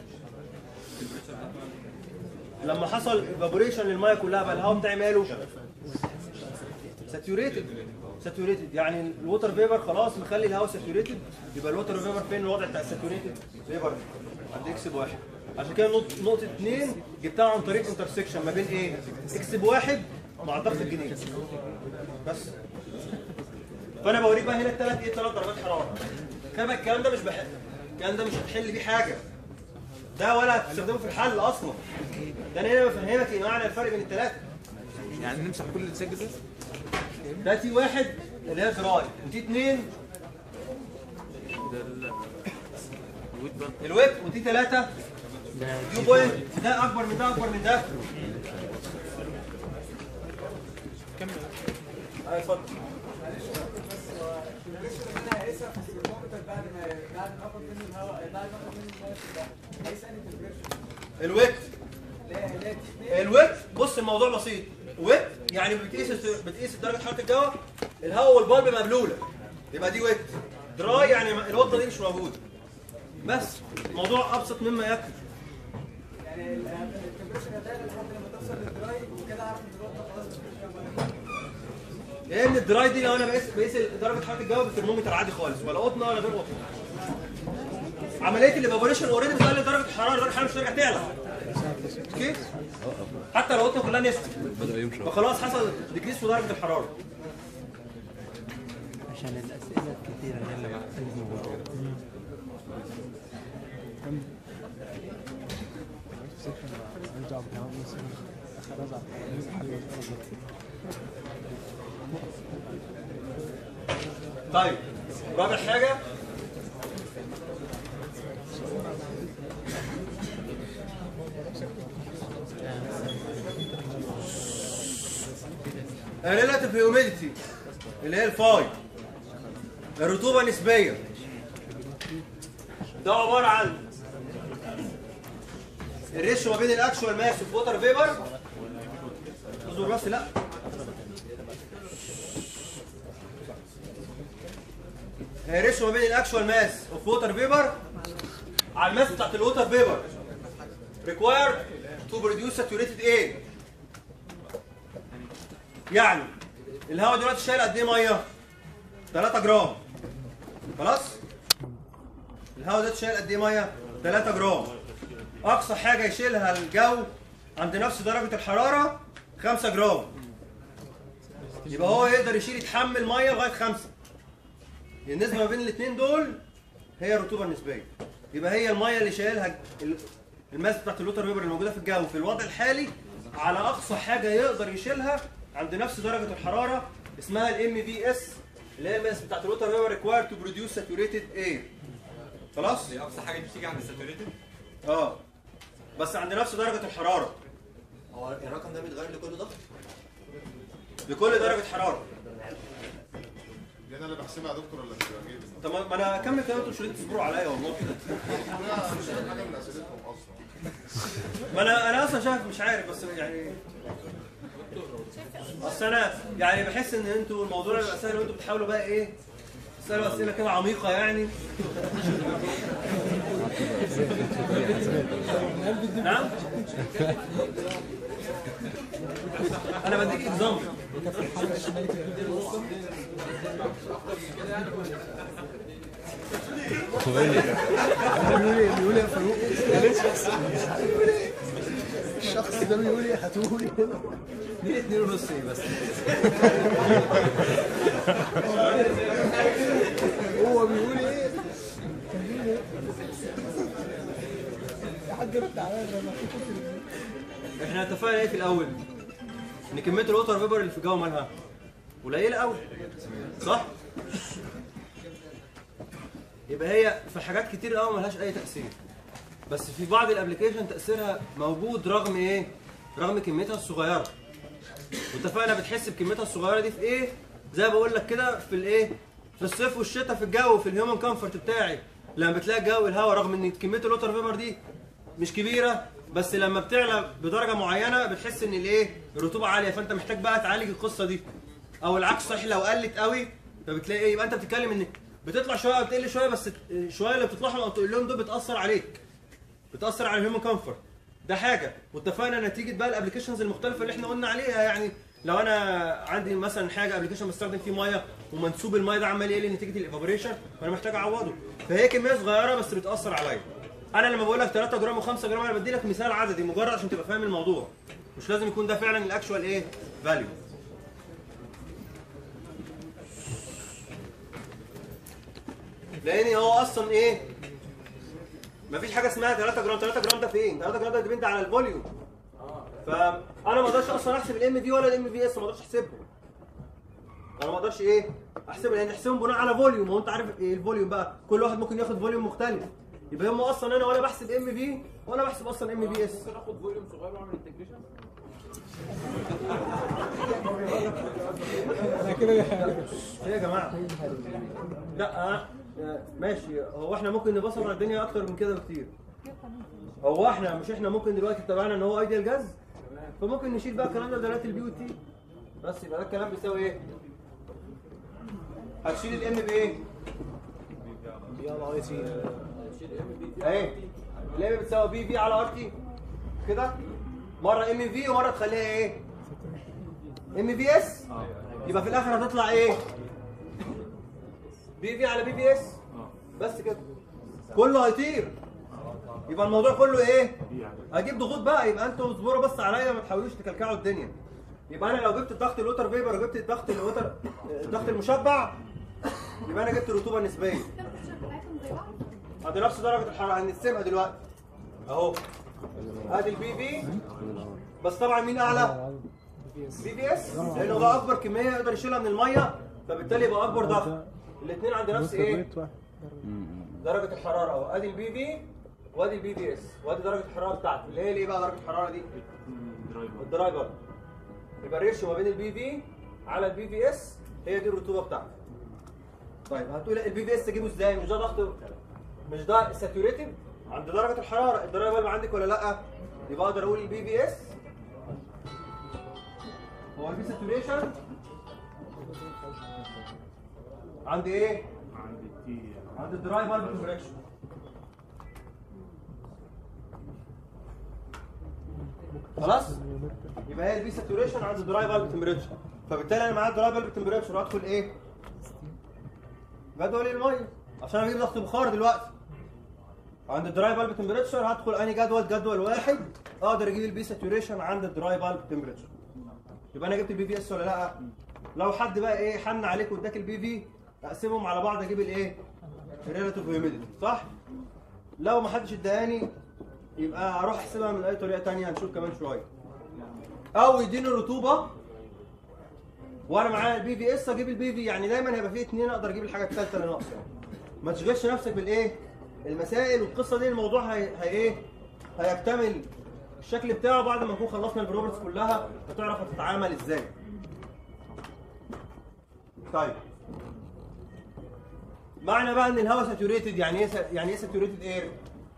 لما حصل ايفابوريشن للميه كلها بقى الهواء بتاعي ماله ساتوريتد ساتوريتد يعني الووتر فيبر خلاص مخلي الهواء ساتوريتد يبقى الووتر فيبر فين الوضع بتاع الساتوريتد فيبر عند اكس بواحد عشان كده نقطة نقطة اثنين جبتها عن طريق انترسكشن ما بين ايه؟ اكس بواحد مع الضغط الجديد بس فانا بوريك بقى هنا الثلاث ايه ثلاث درجات حرارة خلي بالك الكلام ده مش بحل الكلام ده مش هتحل بيه حاجة ده ولا هتستخدمه في الحل اصلا ده انا هنا بفهمك ايه معنى الفرق بين الثلاثة يعني نمسح كل اللي اتسجل ده ده تي واحد اللي هي دراي وتي اثنين الويب وتي ثلاثة ديو بوينت ده اكبر من ده اكبر من ده كمل ايوه اتفضل الويت الويت بص الموضوع بسيط ويت يعني بتقيس بتقيس درجه حراره الجو الهواء والبلب مبلوله يبقى دي ويت دراي يعني الوضه دي مش موجوده بس الموضوع ابسط مما يكفي يعني التمبريتشر هتعلى لحد لما توصل للدراي وكده عارف ان الوقت خلاص مفيش فيها ميه لان الدراي دي لو انا بقيس بقيس درجه حراره الجو بالترمومتر عادي خالص ولا قطنه ولا غير قطنه عمليه الايفابوريشن اوريدي بتقلل درجه الحراره درجه الحراره مش هترجع تعلى اوكي حتى لو قطنه كلها نسبه بدأ يمشي فخلاص حصل ديكريس في درجه الحراره عشان الأسئلة الكتيرة اللي بعد طيب رابع حاجه الريلاتيف هيوميديتي اللي هي الفاي الرطوبه نسبيه ده عباره عن الريشيو ما بين الاكشوال ماس والووتر فيبر اصبر بس لا الريشيو ما بين الاكشوال ماس اوف ووتر فيبر على الماس بتاعت الووتر فيبر required to produce saturated air يعني الهواء دلوقتي شايل قد ايه ميه؟ 3 جرام خلاص الهواء ده شايل قد ايه ميه 3 جرام اقصى حاجه يشيلها الجو عند نفس درجه الحراره 5 جرام يبقى هو يقدر يشيل يتحمل ميه لغايه 5 النسبه ما بين الاثنين دول هي الرطوبه النسبيه يبقى هي الميه اللي شايلها ال- الماس بتاعت اللوتر فيبر اللي موجوده في الجو في الوضع الحالي على اقصى حاجه يقدر يشيلها عند نفس درجه الحراره اسمها الام في اس اللي هي الماس بتاعت اللوتر فيبر ريكوايرد تو بروديوس ساتوريتد اير خلاص دي اقصى حاجه دي بتيجي عند الساتوريتد اه بس عند نفس درجه الحراره هو الرقم ده بيتغير لكل ضغط؟ بكل درجه حراره دي انا اللي بحسبها يا دكتور ولا بتبقى جايب طب ما- ما انا اكمل كلام انتوا مش لازم تصبروا عليا والله لا مش فاهم حاجه من اسئلتهم اصلا ما انا انا اصلا شايف مش عارف بس يعني اصل انا يعني بحس ان انتوا الموضوع يبقى سهل وانتوا بتحاولوا بقى ايه تسالوا اسئله كده عميقه يعني نعم انا بديك اكزامبل بيقول ايه بيقول ايه يا فاروق الشخص ده بيقول ايه هاتوه لي هنا مين اتنين ونص ايه بس؟ هو بيقول ايه كان بيقول ايه يا حاج رد عليا ده انا في كتر احنا اتفقنا ايه في الاول ان كميه الوتر فيبر اللي في الجو مالها قليله قوي صح يبقى هي في حاجات كتير قوي ملهاش اي تاثير بس في بعض الابلكيشن تاثيرها موجود رغم ايه رغم كميتها الصغيره واتفقنا بتحس بكميتها الصغيره دي في ايه زي ما بقول لك كده في الايه في الصيف والشتاء في الجو في الهيومن كومفورت بتاعي لما بتلاقي الجو الهواء رغم ان كميه الوتر فيبر دي مش كبيره بس لما بتعلى بدرجه معينه بتحس ان الايه الرطوبه عاليه فانت محتاج بقى تعالج القصه دي او العكس صحيح لو قلت قوي فبتلاقي ايه يبقى انت بتتكلم ان بتطلع شويه وبتقل شويه بس شويه اللي بتطلعهم او تقلهم دول بتاثر عليك بتاثر على الهيومن كومفورت ده حاجه واتفقنا نتيجه بقى الابلكيشنز المختلفه اللي احنا قلنا عليها يعني لو انا عندي مثلا حاجه ابلكيشن بستخدم فيه ميه ومنسوب الميه ده عمال يقل نتيجه الايفابوريشن فانا محتاج اعوضه فهي كميه صغيره بس بتاثر عليا انا لما بقول لك 3 جرام و5 جرام انا بدي لك مثال عددي مجرد عشان تبقى فاهم الموضوع مش لازم يكون ده فعلا الاكشوال ايه فاليو لان هو اصلا ايه مفيش حاجه اسمها 3 جرام 3 جرام ده فين 3 جرام ده ديبند على الفوليوم فانا ما اقدرش اصلا احسب الام في ولا الام في اس ما اقدرش احسبهم انا ما اقدرش ايه احسبهم لان احسبهم بناء على فوليوم وانت عارف ايه الفوليوم بقى كل واحد ممكن ياخد فوليوم مختلف يبقى هم اصلا انا ولا بحسب ام في ولا بحسب اصلا ام في اس ممكن اخد فوليوم صغير واعمل انتجريشن انا كده ايه يا جماعه لا آه، آه، ماشي هو احنا ممكن نبسط على الدنيا اكتر من كده بكتير هو احنا مش احنا ممكن دلوقتي اتفقنا ان هو ايديال جاز فممكن نشيل بقى الكلام ده دلوقتي البي والتي بس يبقى ده الكلام بيساوي ايه هتشيل الام بايه اهي الام بتساوي بي في على ار تي كده مره ام في ومره تخليها ايه ام في اس يبقى في الاخر هتطلع ايه بي في على بي في اس بس كده كله هيطير يبقى الموضوع كله ايه هجيب ضغوط بقى يبقى انتوا اصبروا بس عليا ما تحاولوش تكلكعوا الدنيا يبقى انا لو جبت الضغط الوتر فيبر وجبت الضغط الوتر الضغط المشبع يبقى انا جبت الرطوبه النسبيه عند نفس درجه الحراره هنقسمها دلوقتي اهو ادي البي في بس طبعا مين اعلى بي بي اس لانه ده اكبر كميه يقدر يشيلها من الميه فبالتالي يبقى اكبر ضغط الاثنين عند نفس ايه درجه الحراره اهو ادي البي في وادي البي بي اس وادي درجه الحراره بتاعتي اللي هي ايه بقى درجه الحراره دي الدرايفر يبقى الريشيو ما بين البي في على البي في اس هي دي الرطوبه بتاعتي طيب هتقول البي في اس تجيبه ازاي مش ده ضغط مش ده ساتوريتد عند درجه الحراره الدرايفر عندك ولا لا يبقى اقدر اقول البي في اس هو البي ساتوريشن عند ايه عند الدراي فالف كونتراكشن خلاص يبقى هي البي ساتوريشن عند الدراي فالف تمبريتشر فبالتالي انا معايا الدراي فالف تمبريتشر وادخل ايه جدول الميه عشان اجيب ضغط بخار دلوقتي عند الدراي بالب تمبريتشر هدخل انهي جدول جدول واحد اقدر اجيب البي ساتوريشن عند الدراي بالب تمبريتشر يبقى انا جبت البي في اس ولا لا لو حد بقى ايه حن عليك واداك البي في اقسمهم على بعض اجيب الايه الريلاتيف هيوميديتي صح لو ما حدش اداني يبقى اروح احسبها من اي طريقه تانية هنشوف كمان شويه او يديني الرطوبه وانا معايا البي في اس اجيب البي في يعني دايما هيبقى فيه اتنين اقدر اجيب الحاجه الثالثه اللي ناقصه ما تشغلش نفسك بالايه المسائل والقصه دي الموضوع هي, هي ايه هيكتمل الشكل بتاعه بعد ما نكون خلصنا البروبرتس كلها وتعرف هتتعامل ازاي طيب معنى بقى ان الهواء ساتوريتد يعني ايه سا- يعني ايه ساتوريتد اير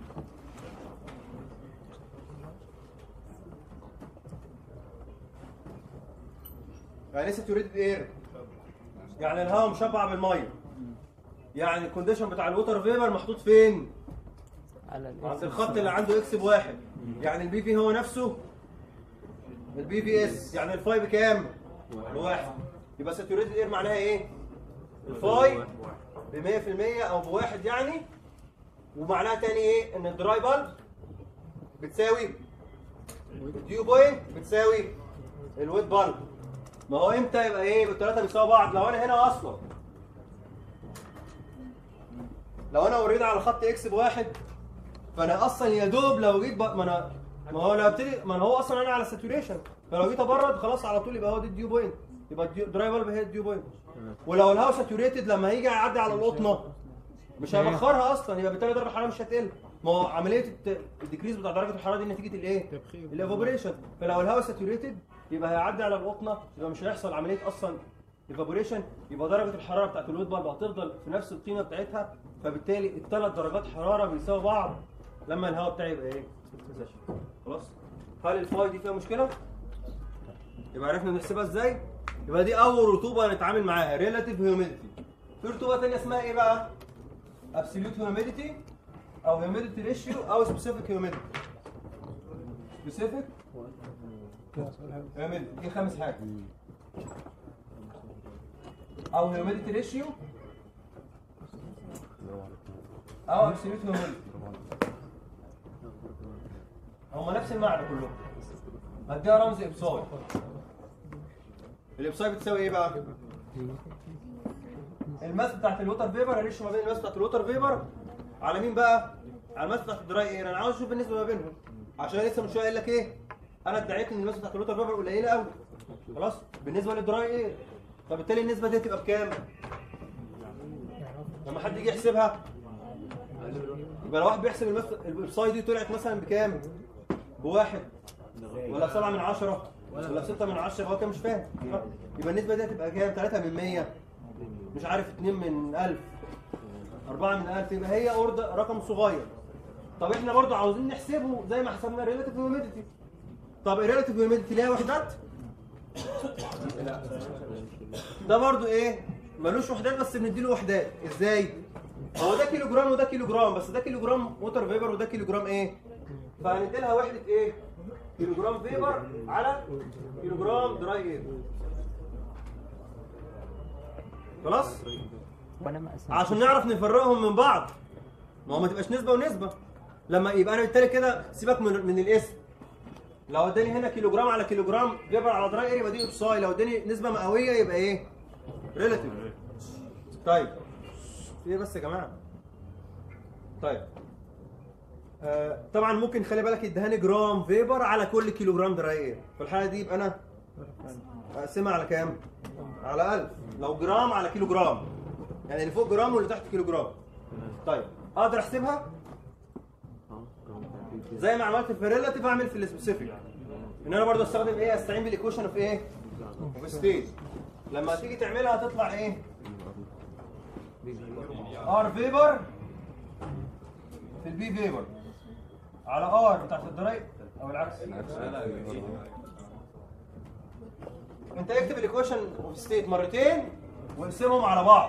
يعني ايه ساتوريتد اير يعني الهواء مشبع بالميه يعني الكونديشن بتاع الووتر فيبر محطوط فين عند الخط اللي عنده اكس بواحد يعني البي في هو نفسه البي في اس يعني الفاي بكام بواحد يبقى ساتوريتد اير معناها ايه الفاي ب 100% او بواحد يعني ومعناها تاني ايه ان الدراي بالب بتساوي الديو بوينت بتساوي الويت بالب ما هو امتى يبقى ايه الثلاثه بيساوي بعض لو انا هنا اصلا لو انا اوريدي على خط اكس بواحد فانا اصلا يا دوب لو جيت بق... ما انا ما هو لو ابتدي ما أنا هو اصلا انا على ساتوريشن فلو جيت ابرد خلاص على طول يبقى هو دي الديو بوينت يبقى الديو... دراي بالب هي الديو بوينت ولو الهواء ساتوريتد لما هيجي يعدي على القطنه مش هيبخرها اصلا يبقى بالتالي درجه الحراره مش هتقل ما هو عمليه الت- الديكريز بتاع درجه الحراره دي نتيجه الايه؟ الايفابوريشن فلو الهواء ساتوريتد يبقى هيعدي على القطنه يبقى مش هيحصل عمليه اصلا ايفابوريشن يبقى درجه الحراره بتاعت الويت بالب هتفضل في نفس القيمه بتاعتها فبالتالي الثلاث درجات حراره بيساووا بعض لما الهواء بتاعي يبقى ايه؟ ساتوريشن خلاص؟ هل الفاي دي فيها مشكله؟ يبقى عرفنا نحسبها ازاي؟ يبقى دي اول رطوبه هنتعامل معاها ريلاتيف هيوميديتي في رطوبه ثانيه اسمها ايه بقى؟ ابسوليوت هيوميديتي او هيوميديتي ريشيو او سبيسيفيك هيوميديتي سبيسيفيك هيوميديتي دي خامس حاجه او هيوميديتي ريشيو او ابسوليوت هيوميديتي هما نفس المعنى كلهم هديها رمز ابصاي الابصاي بتساوي ايه بقى؟ الماس بتاعت الوتر فيبر الريشيو ما بين الماس بتاعت الوتر فيبر على مين بقى؟ على الماس بتاعت الدراي اير انا عاوز اشوف النسبه ما بينهم عشان لسه من شويه قايل لك ايه؟ انا ادعيت ان الماس بتاعت الوتر فيبر قليله قوي خلاص بالنسبه للدراي اير فبالتالي النسبه دي هتبقى بكام؟ لما حد يجي يحسبها يبقى لو واحد بيحسب الماس الابصاي دي طلعت مثلا بكام؟ بواحد ولا بسبعة من عشرة ولا بستة من عشرة هو كان مش فاهم يبقى النسبة دي هتبقى كام؟ 3 من 100 مش عارف 2 من 1000 4 من 1000 يبقى هي أورد رقم صغير طب احنا برضو عاوزين نحسبه زي ما حسبنا الريلاتيف هيوميديتي طب الريلاتيف هيوميديتي ليها وحدات؟ لا ده برضو ايه؟ ملوش وحدات بس بنديله وحدات ازاي؟ هو ده كيلو جرام وده كيلو جرام بس ده كيلو جرام ووتر فيبر وده كيلو جرام ايه؟ فهندي لها وحده ايه؟ كيلو جرام فيبر على كيلو جرام دراي اير خلاص؟ عشان نعرف نفرقهم من بعض ما هو ما تبقاش نسبه ونسبه لما يبقى انا بالتالي كده سيبك من من الاسم لو اداني هنا كيلو جرام على كيلو جرام فيبر على دراي اير يبقى دي ابصاي لو اداني نسبه مئويه يبقى ايه؟ ريلاتيف طيب ايه بس يا جماعه طيب آه طبعا ممكن خلي بالك يدهاني جرام فيبر على كل كيلو جرام دراي اير في الحاله دي يبقى انا اقسمها على كام؟ على 1000 لو جرام على كيلو جرام يعني اللي فوق جرام واللي تحت كيلو جرام طيب اقدر احسبها زي ما عملت في الريلاتيف اعمل في السبيسيفيك ان انا برضه استخدم ايه استعين بالايكويشن اوف ايه اوف ستيت لما تيجي تعملها هتطلع ايه ار فيبر في البي فيبر على ار بتاعت الدراي او العكس انت اكتب الايكويشن اوف ستيت مرتين واقسمهم على بعض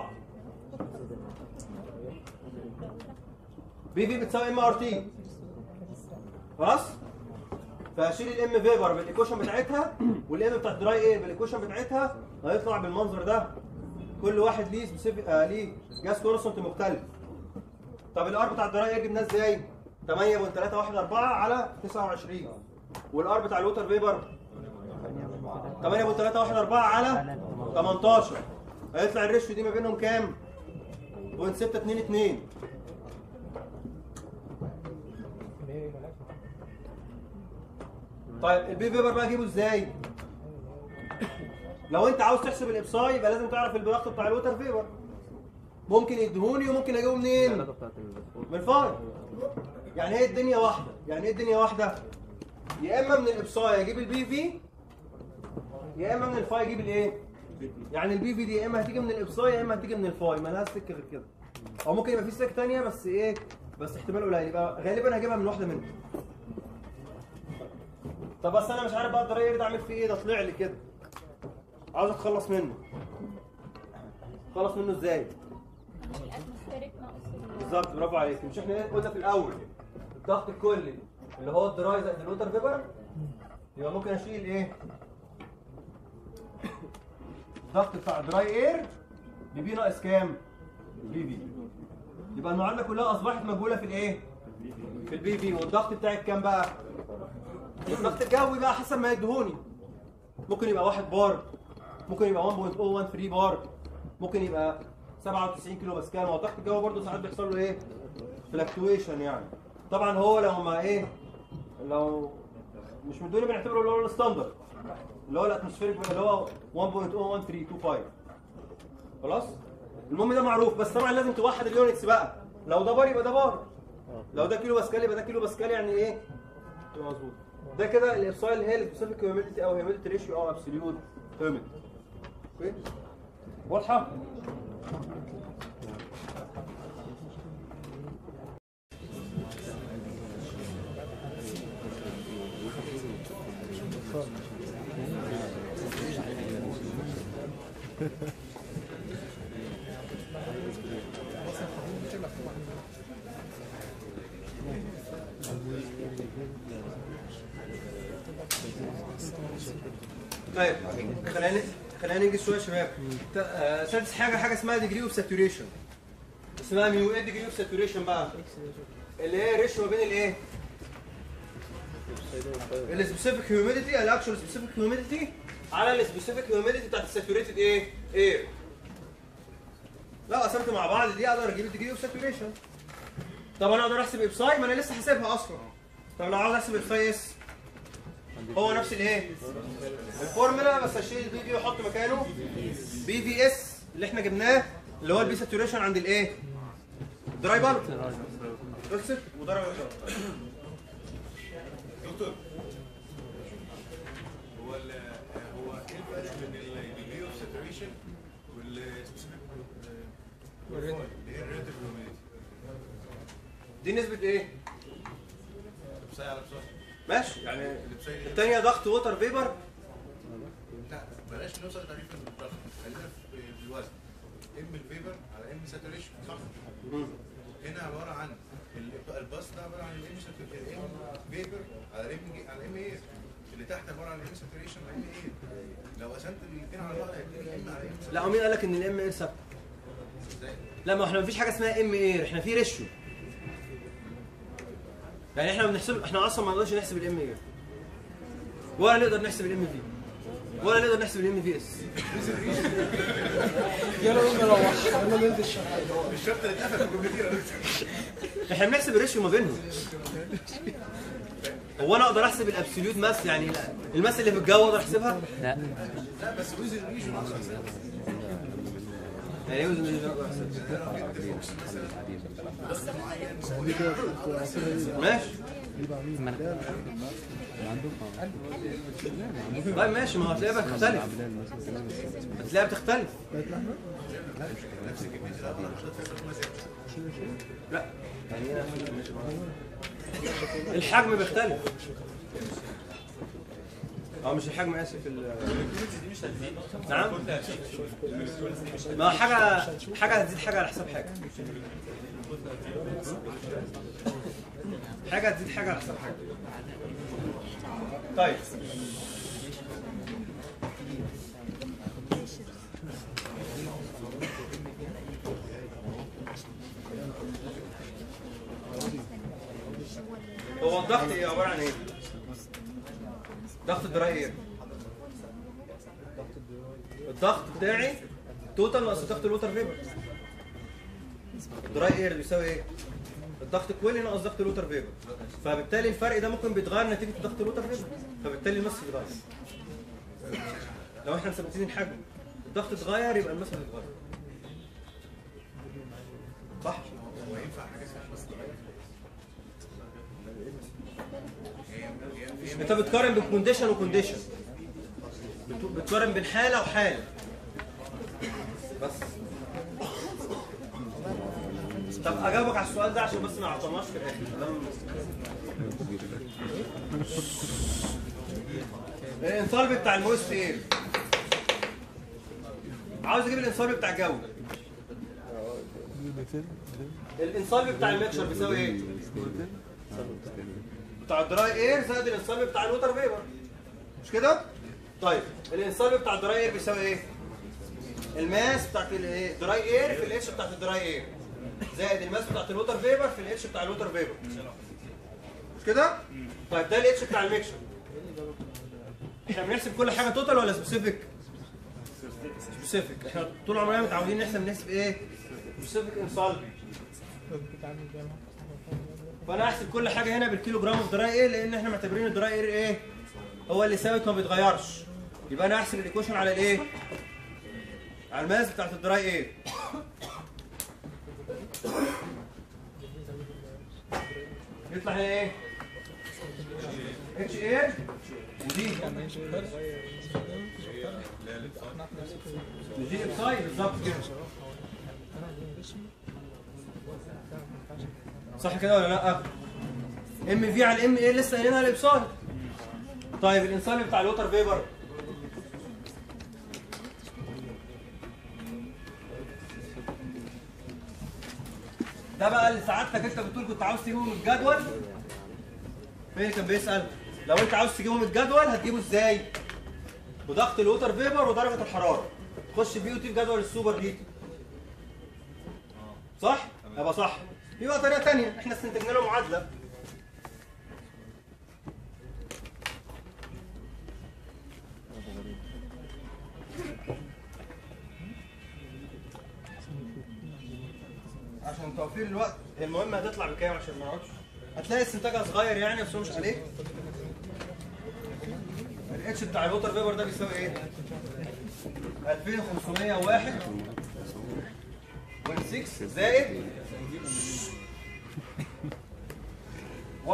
بي في بتساوي ام ار تي خلاص فاشيل الام فيبر بالايكويشن بتاعتها والام بتاعت دراي ايه بالايكويشن بتاعتها هيطلع بالمنظر ده كل واحد ليه سبيسيفيك آه ليه جاز كونستنت مختلف طب الار بتاع الدراي اير جبناه ازاي 8.314 على 29 والار بتاع الووتر فيبر 8.314 على 18 هيطلع الريشيو دي ما بينهم كام 0.622 طيب البي فيبر بقى اجيبه ازاي لو انت عاوز تحسب الابصاي يبقى لازم تعرف الضغط بتاع الووتر فيبر ممكن يديهوني وممكن اجيبه منين من الفاي يعني هي الدنيا واحده يعني ايه الدنيا واحده يا اما من الابصاي اجيب البي في يا اما من الفاي اجيب الايه يعني البي في دي يا اما هتيجي من الابصاي يا اما هتيجي من الفاي مالهاش سكه غير كده او ممكن يبقى في سكه ثانيه بس ايه بس احتمال قليل يبقى غالبا هجيبها من واحده منهم طب بس انا مش عارف بقى الدراير ده اعمل فيه ايه ده طلع لي كده عاوز اتخلص منه خلص منه ازاي الاتموسفيريك ناقص بالظبط برافو عليك مش احنا قلنا في الاول الضغط الكلي اللي هو الدراي زائد الوتر فيبر يبقى ممكن اشيل ايه الضغط بتاع دراي اير بي بي ناقص كام بي في يبقى المعادله كلها اصبحت مجهوله في الايه في البي في والضغط بتاعك كام بقى الضغط الجوي بقى حسب ما يدهوني ممكن يبقى 1 بار ممكن يبقى 1.013 بار ممكن يبقى 97 كيلو باسكال ما هو الضغط الجوي برضه ساعات بيحصل له ايه فلكتويشن يعني طبعا هو لو ما ايه لو مش مدوني بنعتبره اللي هو الستاندرد اللي هو الاتموسفيريك اللي هو 1.01325 خلاص المهم ده معروف بس طبعا لازم توحد اليونتس بقى لو ده بار يبقى ده بار لو ده كيلو باسكال يبقى ده كيلو باسكال يعني ايه يبقى مظبوط ده كده الابصاي اللي هي السبيسيفيك هيوميديتي او هيوميديتي ريشيو او ابسوليوت هيوميديتي اوكي واضحه طيب خلينا خلينا ننجز شويه يا شباب ت- آه، سادس حاجه حاجه اسمها ديجري اوف ساتوريشن اسمها ميو ايه ديجري اوف ساتوريشن بقى اللي هي ريشيو ما بين الايه السبيسيفيك هيوميديتي الاكشوال سبيسيفيك هيوميديتي على السبيسيفيك هيوميديتي بتاعت الساتوريتد ايه اير لو قسمت مع بعض دي اقدر اجيب الديجري اوف ساتوريشن طب انا اقدر احسب ابساي ما انا لسه حاسبها اصلا طب لو عاوز احسب الفاي اس هو نفس الايه الفورمولا بس اشيل البي في واحط مكانه بي في اس اللي احنا جبناه اللي هو البي ساتوريشن عند الايه دراي بار خلصت وضرب دكتور هو ال هو ايه الفرق بين الديجري اوف ساتوريشن والسبيسيفيك اللي هي الريلاتيف هيوميديتي دي نسبه ايه بساي على بساي ماشي يعني بساي الثانيه ضغط ووتر فيبر لا بلاش نوصل لتعريف الضغط خلينا في في الوزن ام الفيبر على ام ساتوريشن صح هنا عباره عن ال- الباص ده عباره عن الام الام فيبر على الام على الام اير اللي تحت عباره عن الام ساتوريشن على الام اير لو قسمت الاثنين على بعض هيديني ام على ام لا ومين قال لك ان الام اير ثابته لا ما احنا مفيش حاجه اسمها ام اير احنا في ريشيو يعني احنا بنحسب احنا اصلا ما نقدرش نحسب الام اير ولا نقدر نحسب الام في ولا نقدر نحسب الام في اس يلا قوم نروح يلا ننزل الشارع الشرط اللي اتقفل في الكمبيوتر احنا بنحسب الريشيو ما بينهم هو انا اقدر احسب الابسوليوت ماس يعني الماس اللي في الجو اقدر احسبها لا بس وزن الريجن اصلا يعني ايه وزن الريشيو اقدر احسبها ماشي طيب ماشي ما هو هتلاقيها بتختلف هتلاقيها بتختلف لا يعني إيه الحجم بيختلف اه مش الحجم اسف ال نعم ما هو حاجه حاجه هتزيد حاجه على حساب حاجه حاجه هتزيد حاجه على حساب حاجه طيب هو الضغط ايه عباره عن ايه؟ ضغط الدراي اير الضغط بتاعي توتال ناقص ضغط الوتر فيبر الدراي اير بيساوي ايه؟ الضغط الكلي ناقص ضغط الوتر فيبر فبالتالي الفرق ده ممكن بيتغير نتيجه ضغط الوتر فيبر فبالتالي المس بيتغير لو احنا مثبتين الحجم الضغط اتغير يبقى المس هتتغير صح؟ هو ينفع حاجه اسمها بس هي هي انت بتقارن بين كونديشن وكونديشن بت- بتقارن بين حاله وحاله بس طب اجاوبك على السؤال ده عشان بس ما عطلناش في الاخر تمام الانصالب بتاع الموست ايه عاوز اجيب الانصالب بتاع الجو الانصالب بتاع الميكشر بيساوي ايه بتاع الدراي اير زائد الانصالب بتاع الوتر فيبر مش كده طيب الانصالب بتاع الدراي اير بيساوي ايه الماس بتاعت الايه دراي اير في الاتش بتاعت الدراي اير زائد الماس بتاعت الوتر فيبر في الاتش بتاع الوتر فيبر مش كده طيب ده الاتش بتاع الميكشر احنا بنحسب كل حاجه توتال ولا سبيسيفيك سبيسيفيك احنا طول عمرنا متعودين نحسب نحسب ايه سبيسيفيك انصالب فانا احسب كل حاجه هنا بالكيلو جرام اوف دراي اير لان احنا معتبرين الدراي اير ايه هو اللي ثابت ما بيتغيرش يبقى انا احسب الايكويشن على الايه على الماس بتاعت الدراي اير يطلع هنا ايه اتش اير ودي ودي ابساي بالظبط كده صح كده ولا لا ام في على الام ايه لسه قايلينها الابصال طيب الانصال بتاع الوتر فيبر ده بقى اللي سعادتك انت بتقول كنت عاوز تجيبه من الجدول مين اللي كان بيسال لو انت عاوز تجيبه من الجدول هتجيبه ازاي بضغط الوتر فيبر ودرجه الحراره تخش بي او تي في جدول السوبر هيت صح يبقى صح في بقى طريقه ثانيه احنا استنتجنا له معادله عشان توفير الوقت المهم هتطلع بكام عشان ما نقعدش هتلاقي استنتاجها صغير يعني بس هو مش عليك الاتش بتاع الوتر فيبر ده بيساوي ايه 2501 6 زائد 1.86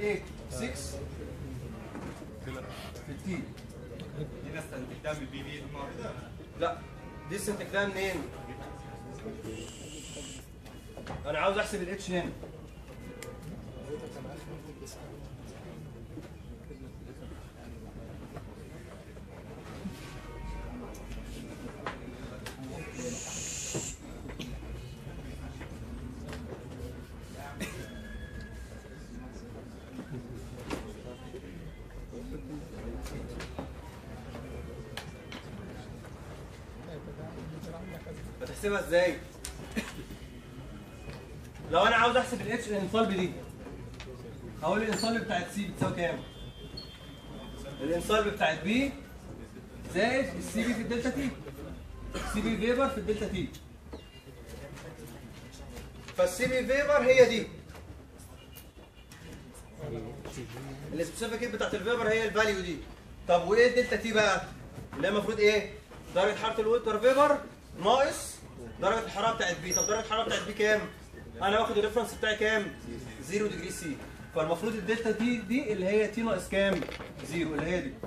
في التي دي ناس استنتجتها من البي بي المعرضة لا دي استنتجتها منين؟ انا عاوز احسب الاتش هنا هتحسبها ازاي؟ لو انا عاوز احسب الاتش الانصالب دي هقول الانصالب بتاعت سي بتساوي كام؟ الانصالب بتاعت بي زائد السي بي في الدلتا تي السي بي فيبر في الدلتا تي فالسي بي فيبر هي دي السبيسيفيك هيت بتاعت الفيبر هي الفاليو دي طب وايه الدلتا تي بقى؟ اللي هي المفروض ايه؟ درجه حراره الوتر فيبر ناقص درجه الحراره بتاعت بي طب درجه الحراره بتاعت بي كام؟ انا واخد الريفرنس بتاعي كام؟ 0 ديجري سي فالمفروض الدلتا تي دي اللي هي تي ناقص كام؟ 0 اللي هي دي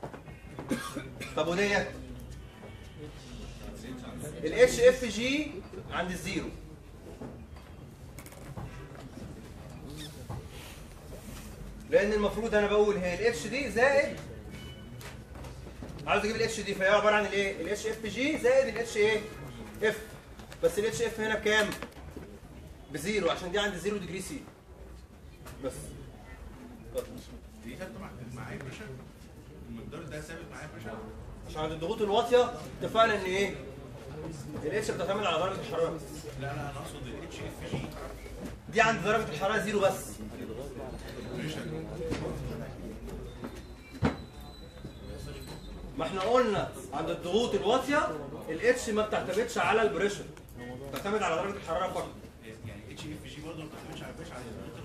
طب وديت؟ الاتش اف جي عند الزيرو لان المفروض انا بقول هي الاتش دي زائد عاوز اجيب الاتش دي فهي عباره عن الايه الاتش اف جي زائد الاتش ايه اف بس الاتش اف هنا بكام بزيرو عشان دي عند زيرو ديجري سي بس اتفضل. دي ثابته مع معايا بريشر المقدار ده ثابت معايا بريشر عشان عند الضغوط الواطيه اتفقنا ان ايه الاتش بتعتمد على درجه الحراره لا لا انا اقصد الاتش اف جي دي عند درجه الحراره زيرو بس ما احنا قلنا عند الضغوط الواطيه الاتش ما بتعتمدش على البريشر بتعتمد على درجه الحراره فقط يعني اتش اف جي برضه ما بتعتمدش على الباشا على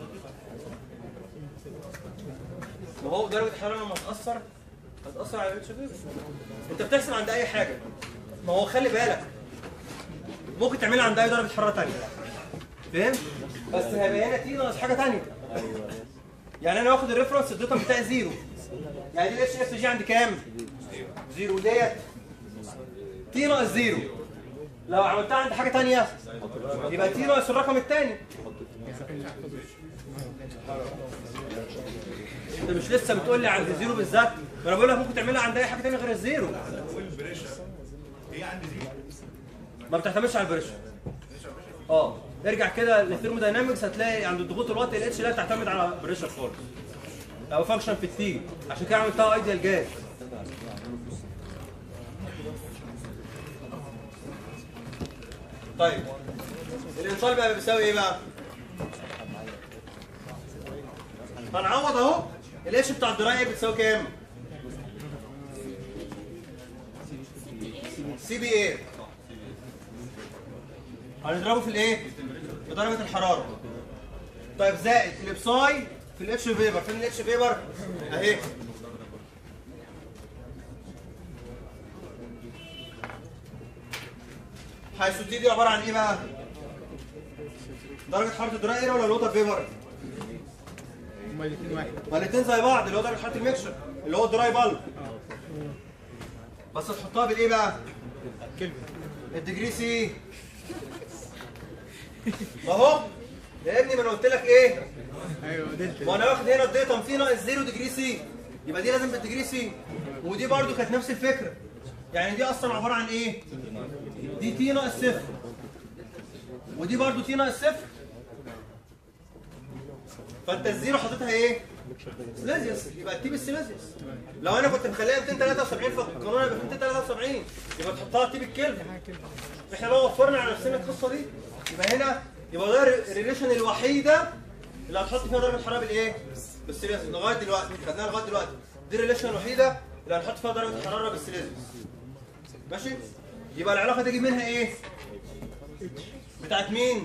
ما هو درجه الحراره لما تاثر هتاثر على الاتش فيبر انت بتحسب عند اي حاجه ما هو خلي بالك ممكن تعملها عند اي درجه حراره ثانيه فاهم بس هيبقى هنا تي ناقص حاجه ثانيه يعني انا واخد الريفرنس الداتا بتاعي زيرو يعني دي الاتش اف جي عند كام زيرو ديت تي ناقص زيرو لو عملتها عند حاجه ثانيه يبقى تي ناقص الرقم الثاني انت مش لسه بتقول لي عند الزيرو بالذات ما انا بقول لك ممكن تعملها عند اي حاجه ثانيه غير الزيرو والبريشر هي عندي زيرو ما بتعتمدش على البريشر اه ارجع كده للثيرموداينامكس هتلاقي عند الضغوط الواطي الاتش لا تعتمد على البريشر خالص او فانكشن في التي عشان كده عملتها ايديال جاز طيب الانصال بقى بيساوي ايه بقى؟ هنعوض اهو الاتش بتاع الدرايه بتساوي كام؟ سي بي ايه هنضربه في الايه؟ في درجة الحرارة. طيب زائد الابساي في الاتش فيبر، فين الاتش فيبر؟ اهي. حيث دي دي عبارة عن ايه بقى؟ درجة حرارة الدراير ولا الوتر فيبر؟ هما الاثنين واحد ما الاثنين زي بعض اللي هو درجة حرارة الميكشر اللي هو الدراي بالب. بس تحطها بالايه بقى؟ كلمة الديجري سي ما هو يا ابني ما انا قلت لك ايه؟ ايوه دلتا ما انا واخد هنا الداتا في ناقص 0 ديجري سي يبقى دي لازم بالديجري سي ودي برضو كانت نفس الفكره يعني دي اصلا عباره عن ايه؟ دي تي ناقص صفر ودي برضو تي ناقص صفر فانت الزيرو حاططها ايه؟ سيليزيوس يبقى التي بالسيليزيوس لو انا كنت مخليها 273 في القانون يبقى 273 يبقى تحطها تي بالكلفن احنا بقى وفرنا على نفسنا القصه دي يبقى هنا يبقى ده الريليشن الوحيده اللي هتحط فيها درجه الحراره بالايه؟ بالسيليزيوس لغايه دلوقتي خدناها لغايه دلوقتي دي الريليشن الوحيده اللي هنحط فيها درجه الحراره بالسيليزيوس ماشي؟ يبقى العلاقه تيجي منها ايه؟ بتاعت مين؟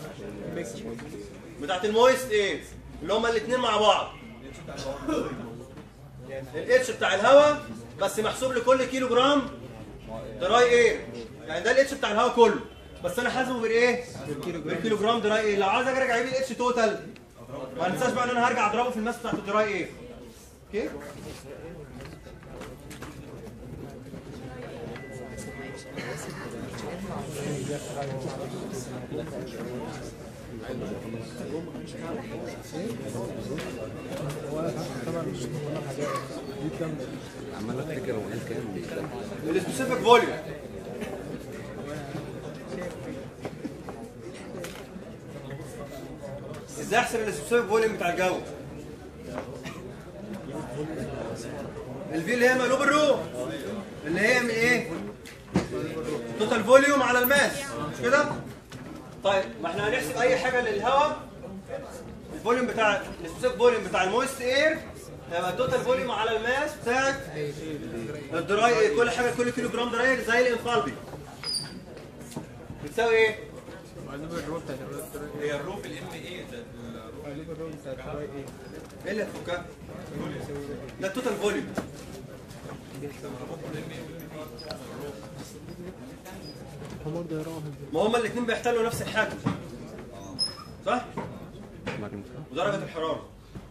بتاعت المويست ايه؟ اللي هما الاثنين مع بعض الاتش بتاع الهواء بس محسوب لكل كيلو جرام دراي اير يعني ده الاتش بتاع الهواء كله بس انا حاسبه بالايه؟ بالكيلو جرام دراي اير لو عايز اجي ارجع اجيب الاتش توتال ما انساش بقى ان انا هرجع اضربه في الماس بتاعت الدراي اير اوكي؟ طبعا مش كل حاجات دي كاملة عمال افتكر هو قال كام السبيسيفيك فوليوم ازاي احسب السبيسيفيك فوليوم بتاع الجو الفي اللي هي مقلوب الرو اللي هي من ايه توتال فوليوم على الماس مش كده طيب ما احنا هنحسب اي حاجه للهواء الفوليوم بتاع السبيسيفيك فوليوم بتاع المويست اير هيبقى التوتال فوليوم على الماس بتاعت الدراي كل حاجه كل كيلو جرام دراي زي الانفالبي بتساوي ايه؟ وقلب الرو بتاعت الرو هي الروف الام ايه ده قلب الرو بتاعت الرو ايه ايه اللي هتفكها؟ ده التوتال فوليوم حمار ده راهب ما هما الاثنين بيحتلوا نفس الحجم صح؟ ودرجه الحراره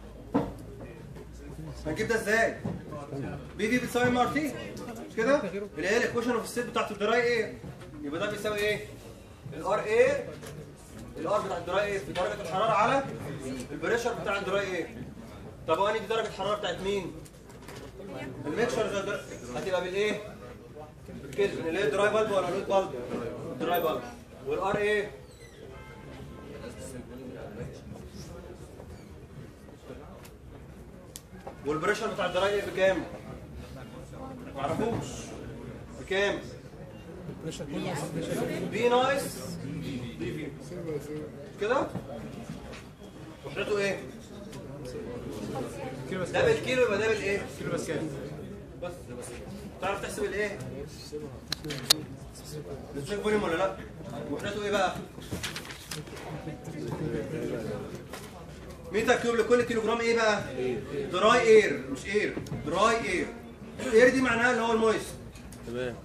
هنجيب ده ازاي؟ بي في بتساوي ام ار تي مش كده؟ اللي هي الايكويشن اوف الست بتاعت الدراي ايه؟ يبقى ده بيساوي ايه؟ الار ايه الار بتاع الدراي ايه في درجه الحراره على البريشر بتاع الدراي ايه؟ طب واني دي درجه الحراره بتاعت مين؟ الميكشر زي الدر- هتبقى بالايه؟ بالكلفن اللي هي دراي بالب ولا لود بالب؟ دراي بالب والار ايه؟ والبريشر بتاع الدراي ايه بكام؟ معرفوش بكام؟ بي ناقص بي في كده؟ وحدته ايه؟ ده بالكيلو يبقى ده بالايه؟ كيلو باسكال بس تعرف تحسب الايه؟ الستيك فوليوم ولا لا؟ وحدته ايه بقى؟ متر كيوب لكل كيلو جرام ايه بقى؟ دراي اير مش اير دراي اير اير دي معناها اللي هو المويست تمام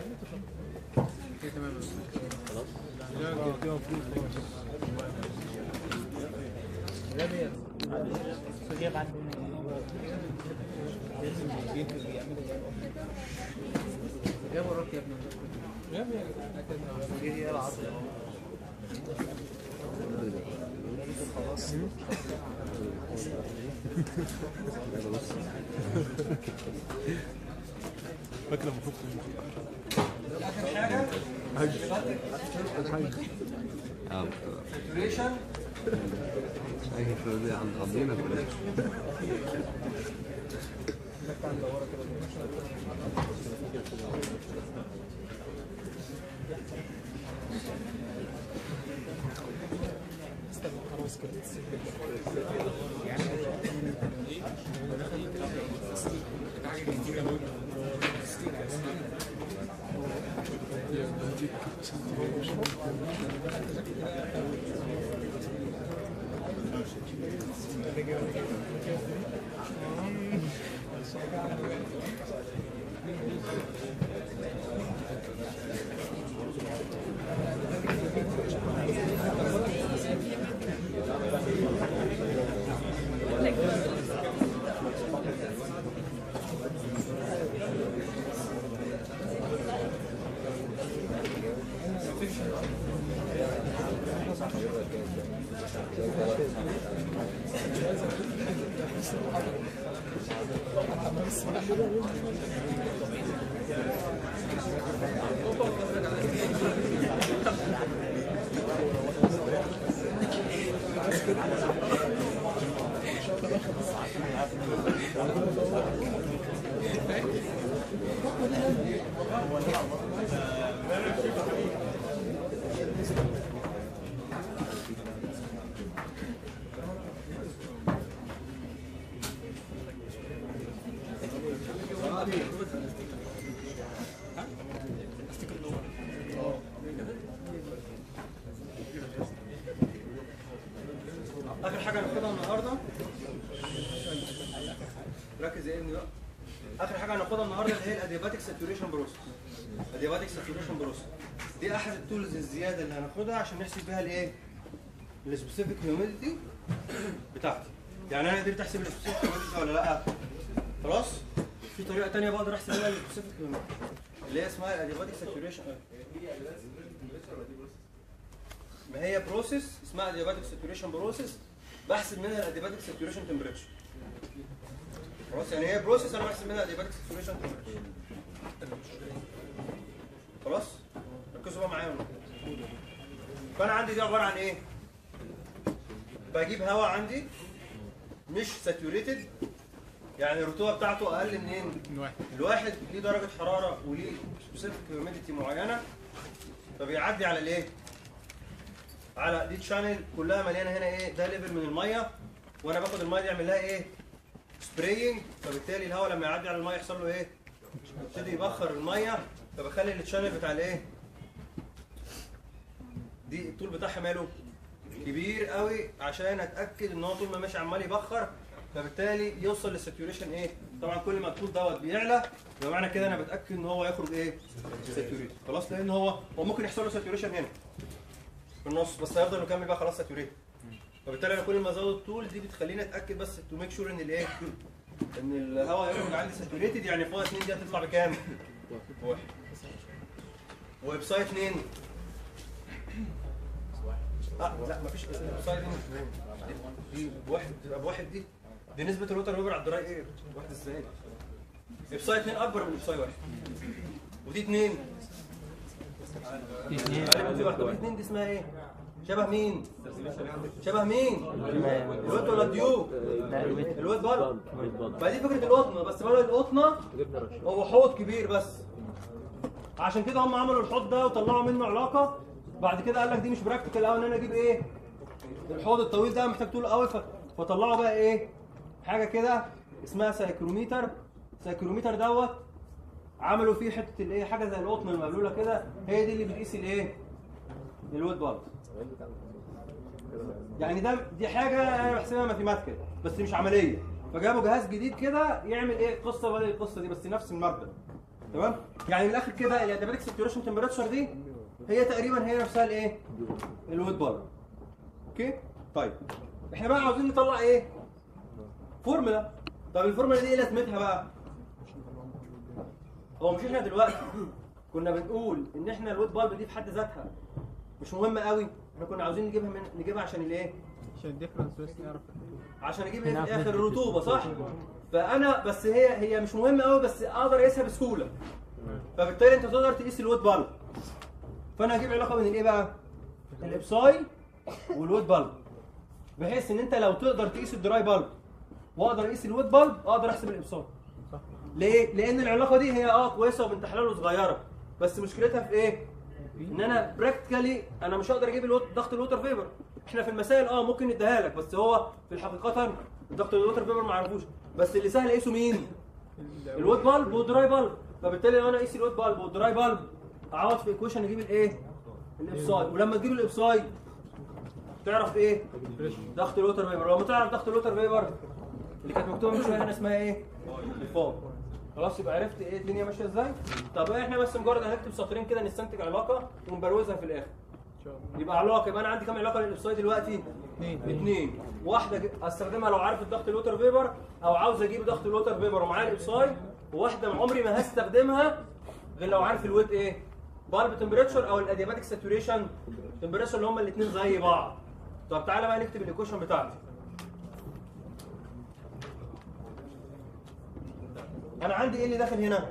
جاب وراك يا ابني فاكر لما كنت اخر حاجه اه ساتوريشن اي فردي عند عضينا كلها اخر حاجه هناخدها النهارده ركز يا ابني بقى اخر حاجه هناخدها النهارده اللي هي الادياباتيك ساتوريشن بروسيس ادياباتيك ساتوريشن بروسيس دي احد التولز الزياده اللي هناخدها عشان نحسب بيها الايه السبيسيفيك هيوميديتي بتاعتي يعني انا قدرت احسب السبيسيفيك هيوميديتي ولا لا خلاص في طريقه ثانيه بقدر احسب بيها السبيسيفيك هيوميديتي اللي هي اسمها الادياباتيك ساتوريشن ما هي بروسيس اسمها ادياباتيك ساتوريشن بروسيس بحسب منها الادياباتيك ساتوريشن تمبريتشر خلاص يعني هي بروسيس انا بحسب منها الادياباتيك ساتوريشن تمبريتشر خلاص ركزوا بقى معايا فانا عندي دي عباره عن ايه بجيب هواء عندي مش ساتوريتد يعني الرطوبه بتاعته اقل منين من واحد الواحد ليه درجه حراره وليه سبيسيفيك هيوميديتي معينه فبيعدي على الايه على دي تشانل كلها مليانه هنا ايه ده ليفل من الميه وانا باخد الميه دي اعمل لها ايه سبراينج فبالتالي الهواء لما يعدي على الميه يحصل له ايه يبتدي يبخر الميه فبخلي التشانل بتاع الايه دي الطول بتاعها ماله كبير قوي عشان اتاكد ان هو طول ما ماشي عمال يبخر فبالتالي يوصل للساتوريشن ايه طبعا كل ما الطول دوت بيعلى يبقى معنى كده انا بتاكد ان هو يخرج ايه ساتوريت خلاص لان هو هو ممكن يحصل له ساتوريشن هنا في النص بس هيفضل مكمل بقى خلاص ساتوريت فبالتالي انا كل ما ازود الطول دي بتخليني اتاكد بس تو ميك شور ان الايه ان الهواء يخرج عندي ساتوريتد يعني فوق 2 دي هتطلع بكام؟ بواحد وبسايد 2 اه لا مفيش بسايد 2 دي بواحد تبقى بواحد دي دي نسبة الوتر ويبر على الدراي اير واحد ازاي؟ ابساي 2 اكبر من ابساي واحد ودي 2 دي 2 طب 2 دي اسمها ايه؟ شبه مين؟ شبه مين؟ الواد ولا الديوب؟ الواد بلد ما دي فكرة القطنة بس بلد القطنة هو حوض كبير بس عشان كده هم عملوا الحوض ده وطلعوا منه علاقة بعد كده قال لك دي مش براكتيكال قوي ان انا اجيب ايه؟ الحوض الطويل ده محتاج طول قوي ف- فطلعوا بقى ايه؟ حاجه كده اسمها سايكروميتر سايكروميتر دوت عملوا فيه حته الايه حاجه زي القطن المبلوله كده هي دي اللي بتقيس الايه الويت بالب يعني ده دي حاجه انا بحسبها ماثيماتيكال بس مش عمليه فجابوا جهاز جديد كده يعمل ايه قصه بدل القصه دي بس نفس المبدا تمام يعني من الاخر كده الاداباتيك ساتوريشن تمبريتشر دي هي تقريبا هي نفسها الايه الويت بالب اوكي طيب احنا بقى عاوزين نطلع ايه فورمولا طب الفورمولا دي ايه لازمتها بقى هو مش احنا دلوقتي كنا بنقول ان احنا الويت بالب دي في حد ذاتها مش مهمه قوي احنا كنا عاوزين نجيبها من نجيبها عشان الايه عشان الديفرنس بس نعرف عشان اجيب ايه في الاخر الرطوبه صح فانا بس هي هي مش مهمه قوي بس اقدر اقيسها بسهوله فبالتالي انت تقدر تقيس الويت بالب فانا هجيب علاقه بين الايه بقى الابساي والويت بالب بحيث ان انت لو تقدر تقيس الدراي بالب واقدر اقيس الويت بالب اقدر احسب الابساي ليه لان العلاقه دي هي اه كويسه وبنت حلال وصغيره بس مشكلتها في ايه ان انا براكتيكالي انا مش هقدر اجيب الوت- ضغط الوتر فيبر احنا في المسائل اه ممكن نديها لك بس هو في الحقيقه ضغط الوتر فيبر ما اعرفوش بس اللي سهل اقيسه مين الويت بالب والدراي بالب فبالتالي لو انا اقيس الويت بالب والدراي بالب اعوض في ايكويشن اجيب الايه الابساي ولما تجيب الابساي تعرف ايه ضغط الوتر فيبر لما تعرف ضغط الوتر فيبر اللي كانت مكتوبه من شويه هنا اسمها ايه الفاض خلاص يبقى عرفت ايه الدنيا ماشيه ازاي طب احنا بس مجرد هنكتب سطرين كده نستنتج علاقه ونبروزها في الاخر يبقى علاقه يبقى انا عندي كام علاقه للابسايد دلوقتي اثنين اثنين واحده ج- استخدمها لو عارف الضغط الوتر فيبر او عاوز اجيب ضغط الوتر فيبر ومعايا الابسايد وواحده عمري ما هستخدمها غير لو عارف الويت ايه بالب تمبريتشر او الادياباتيك ساتوريشن تمبريتشر اللي هم الاثنين زي بعض طب تعالى بقى نكتب الايكويشن بتاعتي انا عندي ايه اللي داخل هنا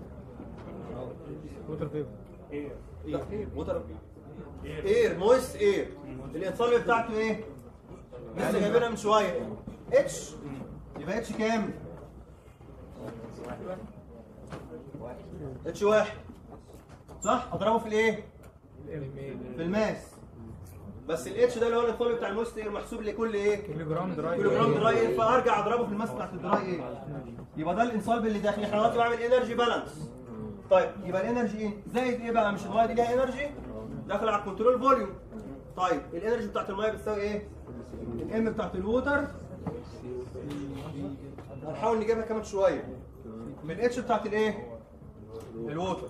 ووتر فيبر ايه ووتر اير مويست اير الانصال بتاعته ايه لسه جايبينها من شويه اتش يبقى اتش كام اتش واحد صح اضربه في الايه في الماس بس الاتش ده اللي هو الانصال بتاع المويست اير محسوب لكل ايه كيلو جرام دراي كيلو جرام دراي اير فارجع اضربه في الماس بتاعت الدراي اير يبقى ده الانصالب اللي داخل احنا دلوقتي بعمل انرجي بالانس طيب يبقى الانرجي ايه زائد ايه بقى مش الميه دي ليها انرجي داخل على الكنترول فوليوم طيب الانرجي بتاعت الميه بتساوي ايه الام بتاعت الووتر هنحاول نجيبها كمان شويه من الاتش بتاعت الايه الووتر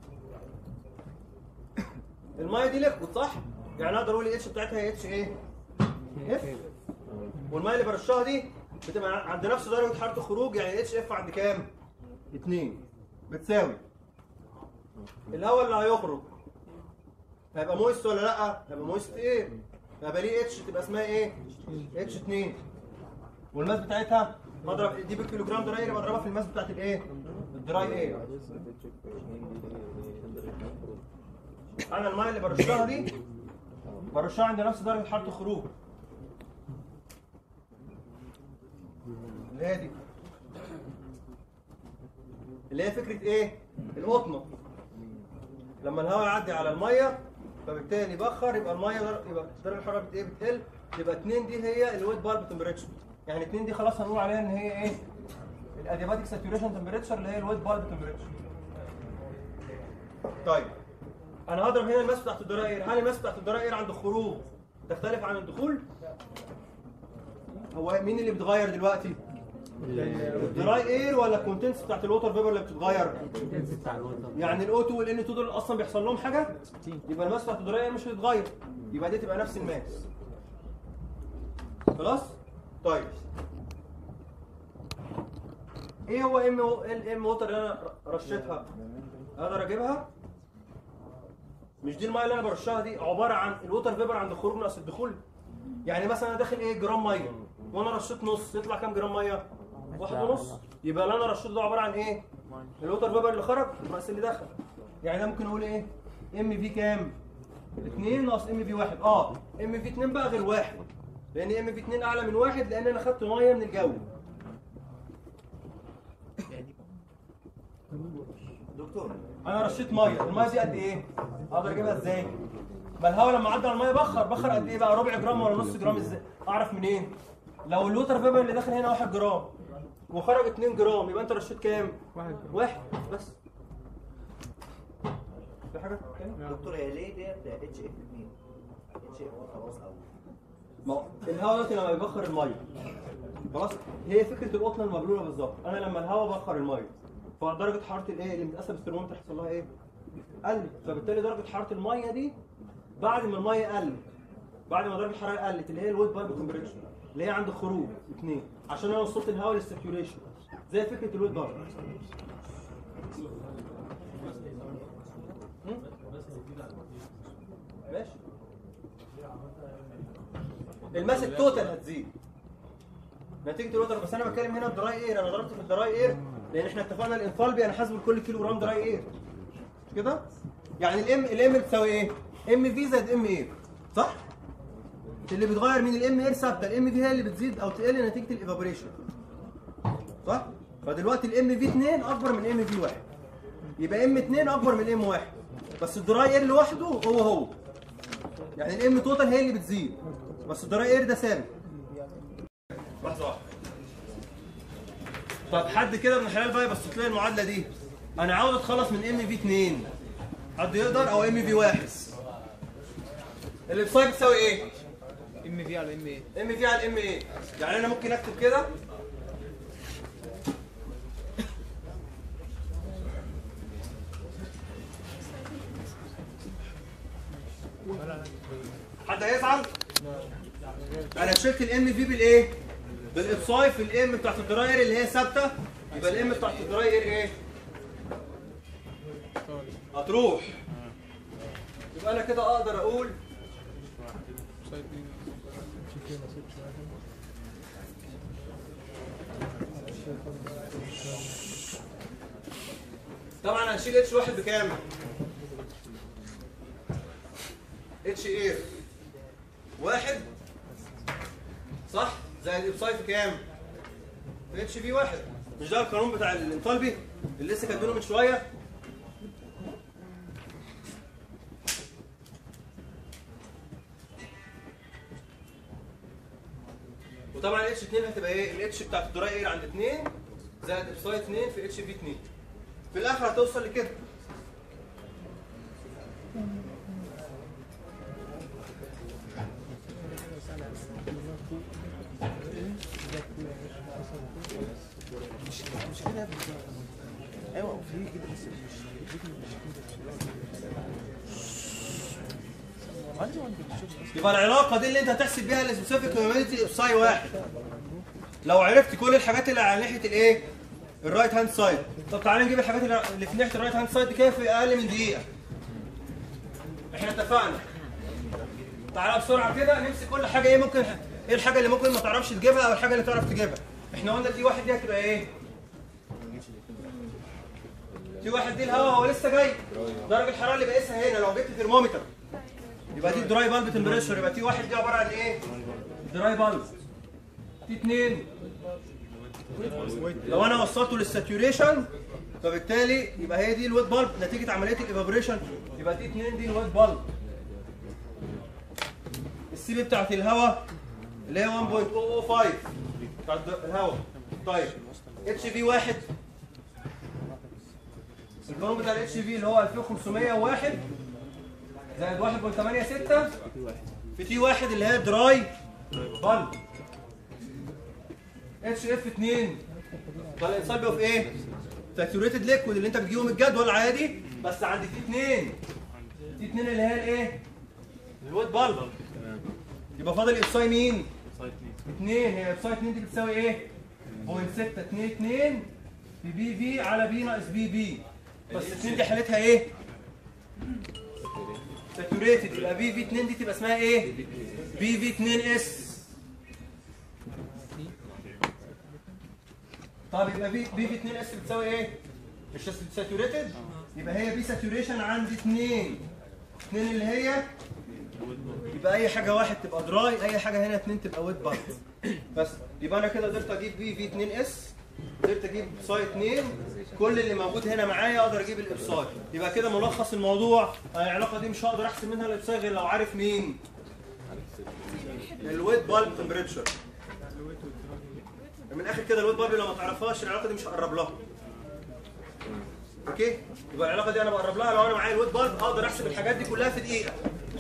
الميه دي ليكويد صح يعني اقدر اقول الاتش بتاعتها هي اتش ايه اف والميه اللي برشها دي بتبقى عند نفس درجه حراره الخروج يعني اتش اف عند كام 2 بتساوي الهواء اللي هيخرج هيبقى مويست ولا لا هيبقى مويست ايه هيبقى ليه اتش تبقى اسمها ايه اتش 2 والماس بتاعتها بضرب دي بالكيلو جرام دراي اير بضربها في الماس بتاعت الايه الدراي اير انا الميه اللي برشها دي برشها عند نفس درجه حراره الخروج اللي هي دي اللي هي فكره ايه القطنه لما الهواء يعدي على الميه فبالتالي يبخر يبقى الميه در- يبقى درجه الحراره بت- ايه بتقل يبقى 2 دي هي الويت بالب تمبريتشر يعني 2 دي خلاص هنقول عليها ان هي ايه الادياباتيك ساتوريشن تمبريتشر اللي هي الويت بالب تمبريتشر طيب انا هضرب هنا الماس بتاعت الدرائر هل الماس بتاعت الدرائر عند الخروج تختلف عن الدخول هو مين اللي بيتغير دلوقتي الدراي اير ولا الكونتنتس بتاعت الووتر فيبر اللي بتتغير يعني الاو 2 والان 2 دول اصلا بيحصل لهم حاجه يبقى الماس بتاعت الدراي اير مش هتتغير يبقى دي تبقى نفس الماس خلاص طيب ايه هو ام الام ووتر اللي انا رشيتها اقدر اجيبها مش دي الميه اللي انا برشها دي عباره عن الووتر فيبر عند الخروج ناقص الدخول يعني مثلا انا داخل ايه جرام ميه وانا رشيت نص يطلع كام جرام ميه واحد ونص يبقى اللي انا رشيته ده عباره عن ايه الووتر فيبر اللي خرج ناقص اللي دخل يعني ده ممكن اقول ايه ام في كام 2 ناقص ام في 1 اه ام في 2 بقى غير واحد لان ام في 2 اعلى من واحد لان انا خدت ميه من الجو دكتور انا رشيت ميه الميه دي قد ايه اقدر اجيبها ازاي ما الهواء لما عدى على الميه بخر بخر قد ايه بقى ربع جرام ولا نص جرام ازاي اعرف منين لو الوتر فيبر اللي داخل هنا 1 جرام وخرج 2 جرام يبقى انت رشيت كام؟ واحد جرام. واحد بس في حاجه تانية؟ دكتور هي ليه ديت اتش اف 2 اتش اف خلاص او ما هو الهواء دلوقتي لما بيبخر الميه خلاص هي فكره القطنه المبلوله بالظبط انا لما الهواء بخر الميه فدرجه حراره الايه اللي متقاسه بالثرمومتر يحصل لها ايه؟ قلت فبالتالي درجه حراره الميه دي بعد ما الميه قلت بعد ما درجه الحراره قلت اللي هي الويت بالب تمبريتشر اللي هي عند الخروج اثنين عشان انا وصلت الهواء للسيركيوليشن زي فكره الويت بالب ماشي الماس التوتال هتزيد نتيجه الوتر بس انا بتكلم هنا الدراي اير انا ضربت في الدراي اير لان احنا اتفقنا الانفالبي انا حاسبه لكل كيلو جرام دراي اير مش كده؟ يعني الام الام بتساوي ايه؟ ام في زائد ام اير صح؟ اللي بيتغير من الام اير ثابته الام في هي اللي بتزيد او تقل نتيجه الايفابوريشن صح؟ فدلوقتي الام في 2 اكبر من ام في 1 يبقى ام 2 اكبر من ام 1 بس الدراي اير لوحده هو هو يعني الام توتال هي اللي بتزيد بس الدراي اير ده ثابت لحظه واحده طب حد كده من الحلال بقى بس تلاقي المعادله دي انا عاوز اتخلص من ام في 2 حد يقدر او ام في 1 الابسايد بتساوي ايه؟ ام في على ام ايه ام في على ام ايه؟ يعني انا ممكن اكتب كده حد هيزعل؟ انا شلت الام في بالايه؟ بالابصاي في الام بتاعت الدراير اللي هي ثابته يبقى الام بتاعت الدراير ايه؟ هتروح يبقى انا كده اقدر اقول طبعا هنشيل اتش واحد بكام؟ اتش ايه؟ واحد صح؟ زائد ابساي في كام؟ في اتش في واحد مش ده القانون بتاع الانطالبي اللي لسه كاتبينه من شويه؟ وطبعا الاتش 2 هتبقى ايه؟ الاتش بتاعت الدراي اير عند 2 زائد ابساي 2 في اتش في 2 في الاخر هتوصل لكده ايوه في كده بس مش عندي عندي يبقى العلاقه دي اللي انت هتحسب بيها السبيسيفيك هيومانيتي ابساي واحد لو عرفت كل الحاجات اللي على ناحيه الايه؟ الرايت هاند سايد طب تعالى نجيب الحاجات اللي اللي في ناحيه الرايت هاند سايد دي كده في اقل من دقيقه احنا اتفقنا تعالى بسرعه كده نمسك كل حاجه ايه ممكن ايه الحاجه اللي ممكن ما تعرفش تجيبها او الحاجه اللي تعرف تجيبها احنا قلنا دي واحد دي هتبقى ايه؟ دي واحد دي الهواء هو لسه جاي درجه الحراره اللي بقيسها هنا لو جبت ترمومتر يبقى دي الدراي بالب تمبريتشر يبقى تي واحد دي عباره عن ايه؟ دراي بالب تي اتنين لو انا وصلته للساتوريشن فبالتالي يبقى هي دي الويت بالب نتيجه عمليه الايفابوريشن يبقى تي اتنين دي الويت بالب السي بي بتاعت الهواء اللي هي 1.005 بتاعت الهواء طيب اتش في واحد القانون بتاع الاتش في اللي هو 2501 زائد 1.86 في تي واحد اللي هي دراي بالب اتش اف 2 ده الانسايب اوف ايه؟ ساتوريتد ليكويد اللي انت بتجيبه من الجدول عادي بس عند تي 2 تي 2 اللي هي الايه؟ الويت بالب يبقى فاضل ابساي مين؟ 2 هي ابساي 2 دي بتساوي ايه؟ 0.622 في بي في على بي ناقص بي بي بس 2 دي حالتها ايه؟ ساتوريتد يبقى بي في 2 دي تبقى اسمها ايه؟ بي في 2 اس طب يبقى بي بي في 2 اس بتساوي ايه؟ مش ساتوريتد يبقى هي بي ساتوريشن عند 2 2 اللي هي يبقى اي حاجه واحد تبقى دراي اي حاجه هنا 2 تبقى ويت بارت بس يبقى انا كده قدرت اجيب بي في 2 اس قدرت اجيب ابساي 2 كل اللي موجود هنا معايا اقدر اجيب الابساي يبقى كده ملخص الموضوع أنا العلاقه دي مش هقدر احسب منها الابساي غير لو عارف مين الويت بالب تمبريتشر من الاخر كده الويت بابل لو ما تعرفهاش العلاقه دي مش هقرب لها اوكي يبقى العلاقه دي انا بقرب لها لو انا معايا الويت بالب اقدر احسب الحاجات دي كلها في دقيقه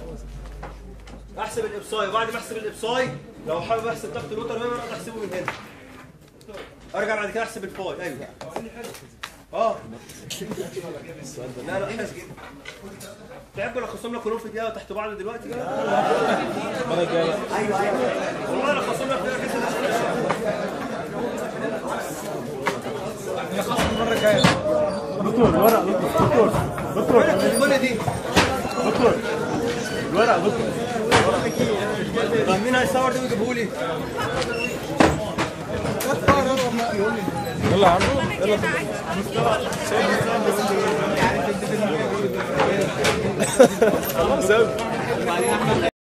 احسب الابصاي وبعد ما احسب الابصاي لو حابب احسب تحت الوتر ويفر اقدر احسبه من هنا ارجع بعد كده احسب الفاي ايوه اه لا لا حلو تحبوا الخصهم لك كلهم في دقيقه تحت بعض دلوقتي كده المره الجايه ايوه ايوه والله انا خصهم لك دقيقه كده المره الجايه دكتور الورق دكتور دكتور دكتور كل دي دكتور الورق دكتور طب مين هيصور ده ويجيبه لي؟ يلا يا عم يلا خلاص يلا